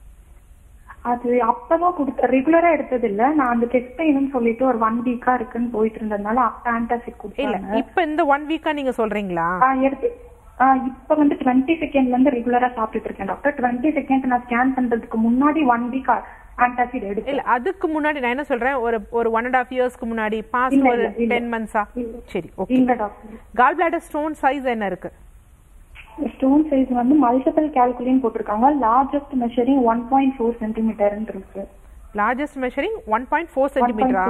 அது அப்பதான் கொடுத்த ரெகுலரா எடுத்தது இல்ல நான் அந்த டெஸ்ட் பெயின்னு சொல்லிட்டு ஒரு ஒன் வீக்கா இருக்குன்னு போயிட்டு இருந்ததுனால அப்ப ஆன்டாசிட் இல்ல கொடுத்தாங்க இப்ப இந்த ஒன் வீக்கா நீங்க சொல்றீங்களா ஆ, எடுத்து ஆ, இப்ப வந்து டுவெண்ட்டி செகண்ட்ல இருந்து ரெகுலரா சாப்பிட்டுட்டு இருக்கேன் டாக்டர் டுவெண்ட்டி செகண்ட் நான் ஸ்கேன் பண்றதுக்கு முன்னாடி ஒன் வீக் ஆன்டாசிட் எடுத்து இல்ல அதுக்கு முன்னாடி நான் என்ன சொல்றேன் ஒரு ஒரு ஒன் அண்ட் ஆஃப் இயர்ஸ்க்கு முன்னாடி பாஸ்ட் இல்ல, ஒரு இல்ல, இல்ல. டென் மந்த்ஸா சரி ஓகே இல்ல doctor gall bladder stone size என்ன இருக்கு ஸ்டோன் சைஸ் வந்து மல்டிபிள் கால்குலின் போட்டிருக்காங்க largest measuring one point four centimeter இருக்கு largest measuring one point four சென்டிமீட்டரா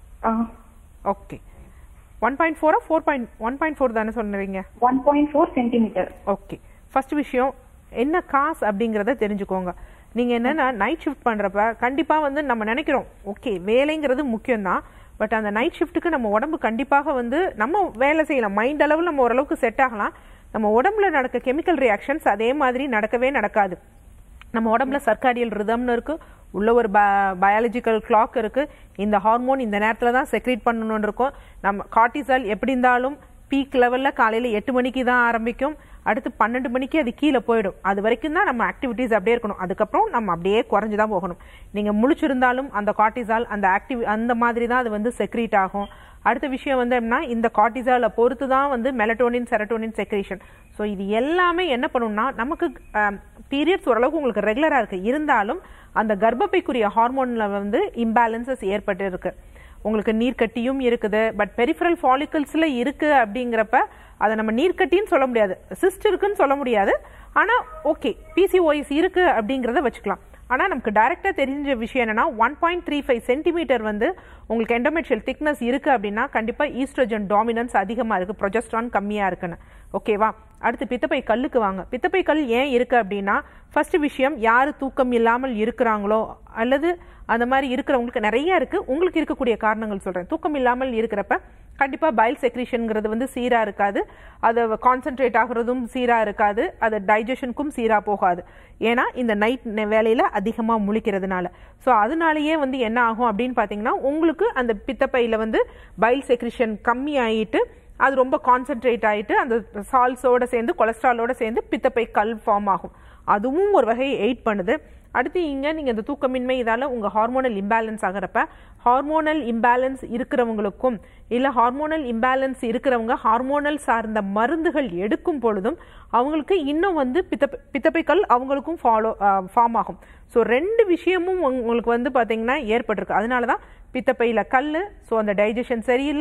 ஓகே ஒன் பாயிண்ட் ஃபோரா four point one point four தானே சொன்னீங்க one point four centimeter okay first விஷயம் என்ன காசு அப்படிங்கிறத தெரிஞ்சுக்கோங்க நீங்க என்னன்னா நைட் ஷிஃப்ட் பண்றப்ப கண்டிப்பா வந்து நம்ம நினைக்கிறோம் ஓகே வேலைங்கிறது முக்கியம்தான் பட் அந்த நைட் ஷிஃப்ட்டுக்கு நம்ம உடம்பு கண்டிப்பாக வந்து நம்ம வேலை செய்யலாம் மைண்ட் அளவில் நம்ம ஓரளவுக்கு செட் ஆகலாம் நம்ம உடம்புல நடக்க கெமிக்கல் ரியாக்ஷன்ஸ் அதே மாதிரி நடக்கவே நடக்காது நம்ம உடம்புல சர்க்காடியல் ரிதம்னு இருக்கு உள்ள ஒரு பயாலஜிக்கல் கிளாக் இருக்கு இந்த ஹார்மோன் இந்த நேரத்துல தான் செக்ரேட் பண்ணணும்னு இருக்கும் நம்ம கார்டிசால் எப்படி இருந்தாலும் பீக் லெவல்ல காலையில எட்டு மணிக்கு தான் ஆரம்பிக்கும் அடுத்து பன்னெண்டு மணிக்கு அது கீழே போயிடும் அது வரைக்கும் தான் நம்ம ஆக்டிவிட்டீஸ் அப்படியே இருக்கணும் அதுக்கப்புறம் நம்ம அப்படியே குறைஞ்சு தான் போகணும் நீங்க முழிச்சிருந்தாலும் அந்த கார்டிசால் அந்த ஆக்டிவ் அந்த மாதிரி தான் அது வந்து செக்ரீட் ஆகும் அடுத்த விஷயம் வந்து என்னன்னா இந்த கார்டிசாலை பொறுத்து தான் வந்து மெலட்டோனின் செரட்டோனின் செக்ரேஷன் ஸோ இது எல்லாமே என்ன பண்ணும்னா நமக்கு பீரியட்ஸ் ஓரளவுக்கு உங்களுக்கு ரெகுலராக இருக்கு இருந்தாலும் அந்த கர்ப்பப்பைக்குரிய ஹார்மோன்ல வந்து இம்பேலன்சஸ் ஏற்பட்டு இருக்கு உங்களுக்கு நீர்க்கட்டியும் இருக்குது பட் பெரிஃபரல் ஃபாலிகல்ஸ்ல இருக்கு அப்படிங்கிறப்ப அதை நம்ம நீர்க்கட்டின்னு சொல்ல முடியாது சிஸ்ட் இருக்குன்னு சொல்ல முடியாது ஆனா ஓகே பிசிஓஎஸ் இருக்கு அப்படிங்கிறத வச்சுக்கலாம் ஆனா நமக்கு டைரக்டா தெரிஞ்ச விஷயம் என்னன்னா one point three five centimeter வந்து உங்களுக்கு எண்டோமெட்ரியல் திக்னஸ் இருக்கு அப்படின்னா கண்டிப்பா ஈஸ்ட்ரோஜன் டாமினன்ஸ் அதிகமா இருக்கு ப்ரொஜெஸ்ட்ரான் கம்மியா இருக்குன்னு ஓகேவா அடுத்து பித்தப்பை கல்லுக்கு வாங்க பித்தப்பை கல் ஏன் இருக்கு அப்படின்னா ஃபர்ஸ்ட் விஷயம் யாரு தூக்கம் இல்லாமல் இருக்கிறாங்களோ அல்லது அந்த மாதிரி இருக்கிறவங்களுக்கு நிறைய இருக்கு உங்களுக்கு இருக்கக்கூடிய காரணங்கள் சொல்றேன் தூக்கம் இல்லாமல் இருக்கிறப்ப கண்டிப்பா பைல் செக்ரீஷன்ங்கிறது வந்து சீரா இருக்காது அது கான்சென்ட்ரேட் ஆகுறதும் சீரா இருக்காது அது டைஜஷனுக்கும் சீரா போகாது ஏன்னா இந்த நைட் வேலையில அதிகமா முழிக்கிறதுனால ஸோ அதனாலயே வந்து என்ன ஆகும் அப்படின்னு பாத்தீங்கன்னா உங்களுக்கு அந்த பித்தப்பையில வந்து பைல் செக்ரிஷன் கம்மி ஆயிட்டு அது ரொம்ப கான்சென்ட்ரேட் ஆயிட்டு அந்த சால்ஸோட சேர்ந்து கொலஸ்ட்ராலோட சேர்ந்து பித்தப்பை கல் ஃபார்ம் ஆகும் அதுவும் ஒரு வகையை எயிட் பண்ணுது அடுத்து இங்க நீங்க இந்த தூக்கமின்மை இதால உங்க ஹார்மோனல் இம்பேலன்ஸ் ஆகிறப்ப ஹார்மோனல் இம்பேலன்ஸ் இருக்கிறவங்களுக்கும் இல்ல ஹார்மோனல் இம்பேலன்ஸ் இருக்கிறவங்க ஹார்மோனல் சார்ந்த மருந்துகள் எடுக்கும் பொழுதும் அவங்களுக்கு இன்னும் வந்து பித்தப்பை பித்தப்பைக்கல் அவங்களுக்கும் ஃபாலோ ஃபார்ம் ஆகும் ஸோ ரெண்டு விஷயமும் உங்களுக்கு வந்து பாத்தீங்கன்னா ஏற்பட்டிருக்கு அதனால தான் பித்தப்பையில கல் ஸோ அந்த டைஜஷன் சரியில்லை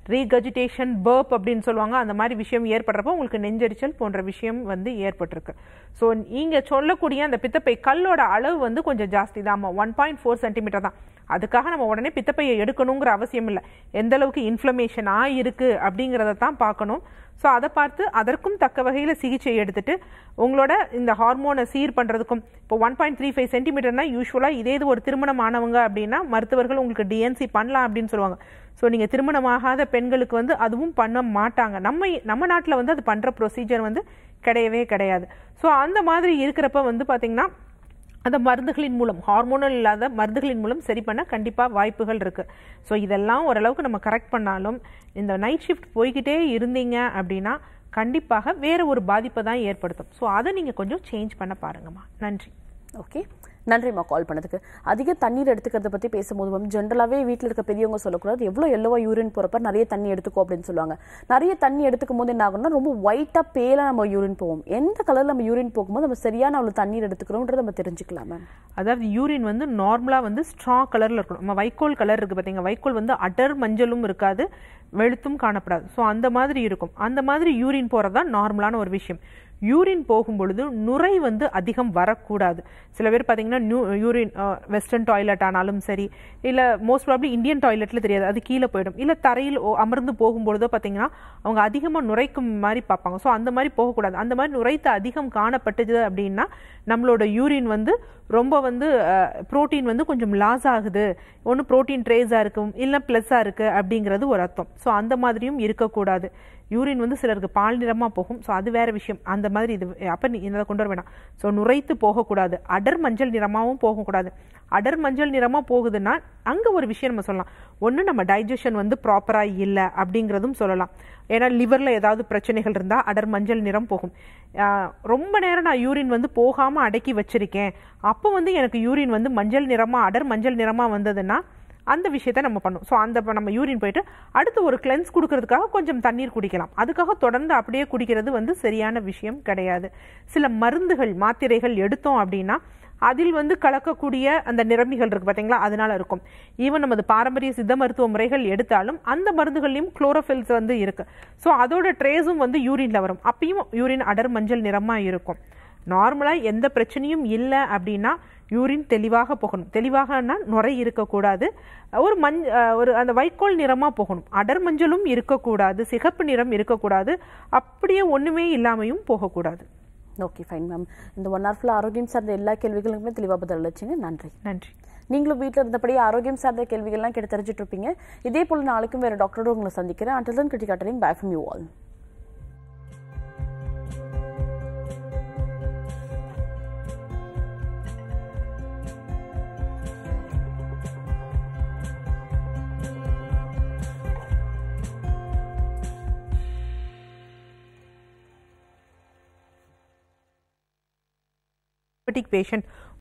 ரீகஜிடேஷன் பர்ப் அப்படின்னு சொல்லுவாங்க அந்த மாதிரி விஷயம் ஏற்படுறப்போ உங்களுக்கு நெஞ்செரிச்சல் போன்ற விஷயம் வந்து ஏற்பட்டிருக்கு ஸோ நீங்க சொல்லக்கூடிய அந்த பித்தப்பை கல்லோட அளவு வந்து கொஞ்சம் ஜாஸ்தி தான் ஒன் பாயிண்ட் ஃபோர் சென்டிமீட்டர் தான் அதுக்காக நம்ம உடனே பித்தப்பையை எடுக்கணுங்கிற அவசியம் இல்லை எந்த அளவுக்கு இன்ஃப்ளமேஷன் ஆயிருக்கு அப்படிங்கிறத தான் பார்க்கணும் ஸோ அதை பார்த்து அதற்கும் தக்க வகையில் சிகிச்சை எடுத்துட்டு உங்களோட இந்த ஹார்மோனை சீர் பண்ணுறதுக்கும் இப்போ ஒன் பாயிண்ட் த்ரீ ஃபைவ் சென்டிமீட்டர்னா யூஸ்வலாக இதே இது ஒரு திருமணம் ஆனவங்க அப்படின்னா மருத்துவர்கள் உங்களுக்கு டிஎன்சி பண்ணலாம் அப்படின்னு சொல்லுவாங்க ஸோ நீங்கள் திருமணமாகாத பெண்களுக்கு வந்து அதுவும் பண்ண மாட்டாங்க நம்ம நம்ம நாட்டில் வந்து அது பண்ணுற ப்ரொசீஜர் வந்து கிடையவே கிடையாது ஸோ அந்த மாதிரி இருக்கிறப்ப வந்து பார்த்தீங்கன்னா அந்த மருந்துகளின் மூலம் ஹார்மோனல் இல்லாத மருந்துகளின் மூலம் சரி பண்ண கண்டிப்பாக வாய்ப்புகள் இருக்குது ஸோ இதெல்லாம் ஓரளவுக்கு நம்ம கரெக்ட் பண்ணாலும் இந்த நைட் ஷிஃப்ட் போய்கிட்டே இருந்தீங்க அப்படின்னா கண்டிப்பாக வேற ஒரு பாதிப்பை தான் ஏற்படுத்தும் ஸோ அதை நீங்கள் கொஞ்சம் சேஞ்ச் பண்ண பாருங்கம்மா நன்றி ஓகே நன்றிம்மா கால் பண்ணதுக்கு அதிக தண்ணீர் எடுத்துக்கிறத பத்தி பேசும்போது மேம் ஜென்ரலாவே வீட்டில் இருக்க பெரியவங்க சொல்லக்கூடாது எவ்வளோ எல்லோவா யூரின் போறப்ப நிறைய தண்ணி எடுத்துக்கோ அப்படின்னு சொல்லுவாங்க நிறைய தண்ணி எடுத்துக்கும் போது என்ன ஆகும்னா ரொம்ப ஒயிட்டா பேலா நம்ம யூரின் போவோம் எந்த கலர்ல நம்ம யூரின் போகும்போது நம்ம சரியான அவ்வளவு தண்ணீர் எடுத்துக்கிறோம்ன்றத நம்ம தெரிஞ்சுக்கலாம் மேம் அதாவது யூரின் வந்து நார்மலாக வந்து ஸ்ட்ரா கலரில் இருக்கணும் நம்ம வைக்கோல் கலர் இருக்குது பார்த்தீங்க வைக்கோல் வந்து அடர் மஞ்சளும் இருக்காது வெளுத்தும் காணப்படாது ஸோ அந்த மாதிரி இருக்கும் அந்த மாதிரி யூரின் போகிறது தான் நார்மலான ஒரு விஷயம் யூரின் போகும் பொழுது நுரை வந்து அதிகம் வரக்கூடாது சில பேர் பார்த்தீங்கன்னா நியூ யூரின் வெஸ்டர்ன் டாய்லெட் ஆனாலும் சரி இல்லை மோஸ்ட் ப்ராப்ளி இந்தியன் டாய்லெட்டில் தெரியாது அது கீழே போயிடும் இல்லை தரையில் ஓ- அமர்ந்து போகும்பொழுதோ பார்த்தீங்கன்னா அவங்க அதிகமாக நுரைக்கும் மாதிரி பார்ப்பாங்க ஸோ அந்த மாதிரி போகக்கூடாது அந்த மாதிரி நுரைத்து அதிகம் காணப்பட்டது அப்படின்னா நம்மளோட யூரின் வந்து ரொம்ப வந்து புரோட்டீன் வந்து கொஞ்சம் லாஸ் ஆகுது ஒன்று புரோட்டீன் ட்ரேஸாக இருக்கும் இல்லை ப்ளஸ்ஸாக இருக்குது அப்படிங்கிறது ஒரு அர்த்தம் ஸோ அந்த மாதிரியும் இருக்கக்கூடாது யூரின் வந்து சிலருக்கு பால் நிறமாக போகும் ஸோ அது வேற விஷயம் அந்த மாதிரி இது அப்போ நீ இதை கொண்டு வர வேணாம் ஸோ நுரைத்து போகக்கூடாது அடர் மஞ்சள் நிறமாகவும் போகக்கூடாது அடர் மஞ்சள் நிறமாக போகுதுன்னா அங்கே ஒரு விஷயம் நம்ம சொல்லலாம் ஒன்று நம்ம டைஜஷன் வந்து ப்ராப்பராக இல்லை அப்படிங்கிறதும் சொல்லலாம் ஏன்னா லிவரில் ஏதாவது பிரச்சனைகள் இருந்தால் அடர் மஞ்சள் நிறம் போகும் ஆஹ் ரொம்ப நேரம் நான் யூரின் வந்து போகாமல் அடக்கி வச்சிருக்கேன் அப்போ வந்து எனக்கு யூரின் வந்து மஞ்சள் நிறமாக அடர் மஞ்சள் நிறமாக வந்ததுன்னா அந்த விஷயத்த நம்ம பண்ணும் ஸோ அந்த இப்ப நம்ம யூரின் போயிட்டு அடுத்து ஒரு கிளென்ஸ் கொடுக்கறதுக்காக கொஞ்சம் தண்ணீர் குடிக்கலாம் அதுக்காக தொடர்ந்து அப்படியே குடிக்கிறது வந்து சரியான விஷயம் கிடையாது சில மருந்துகள் மாத்திரைகள் எடுத்தோம் அப்படின்னா அதில் வந்து கலக்கக்கூடிய அந்த நிரம்பிகள் இருக்கு பார்த்தீங்களா அதனால இருக்கும் ஈவன் நமது பாரம்பரிய சித்த மருத்துவ முறைகள் எடுத்தாலும் அந்த மருந்துகள்லையும் குளோரோஃபில்ஸ் வந்து இருக்கு ஸோ அதோட ட்ரேஸும் வந்து யூரின்ல வரும் அப்பயும் யூரின் அடர் மஞ்சள் நிறமா இருக்கும் நார்மலாக எந்த பிரச்சனையும் இல்லை அப்படின்னா யூரின் தெளிவாக போகணும் தெளிவாகனா நுரை இருக்கக்கூடாது ஒரு மஞ் அஹ் ஒரு அந்த வைக்கோல் நிறமாக போகணும் அடர் மஞ்சளும் இருக்கக்கூடாது சிகப்பு நிறம் இருக்கக்கூடாது அப்படியே ஒன்றுமே இல்லாமையும் போகக்கூடாது ஓகே ஃபைன் மேம் இந்த ஒன் ஹவர் ஃபுல்லாக ஆரோக்கியம் சார்ந்த எல்லா கேள்விகளுக்குமே தெளிவாக பதில் அளிச்சிங்க நன்றி நன்றி நீங்களும் வீட்டில் இருந்தபடி ஆரோக்கியம் சார்ந்த கேள்விகள்லாம் கேட்டு தெரிஞ்சுட்டு இருப்பீங்க இதே போல் நாளைக்கும் வேறு டாக்டரோட உங்களை சந்திக்கிறேன் அண்டில் தன் கிரிட்டிகாட்டரிங் bye from you all diabetic patient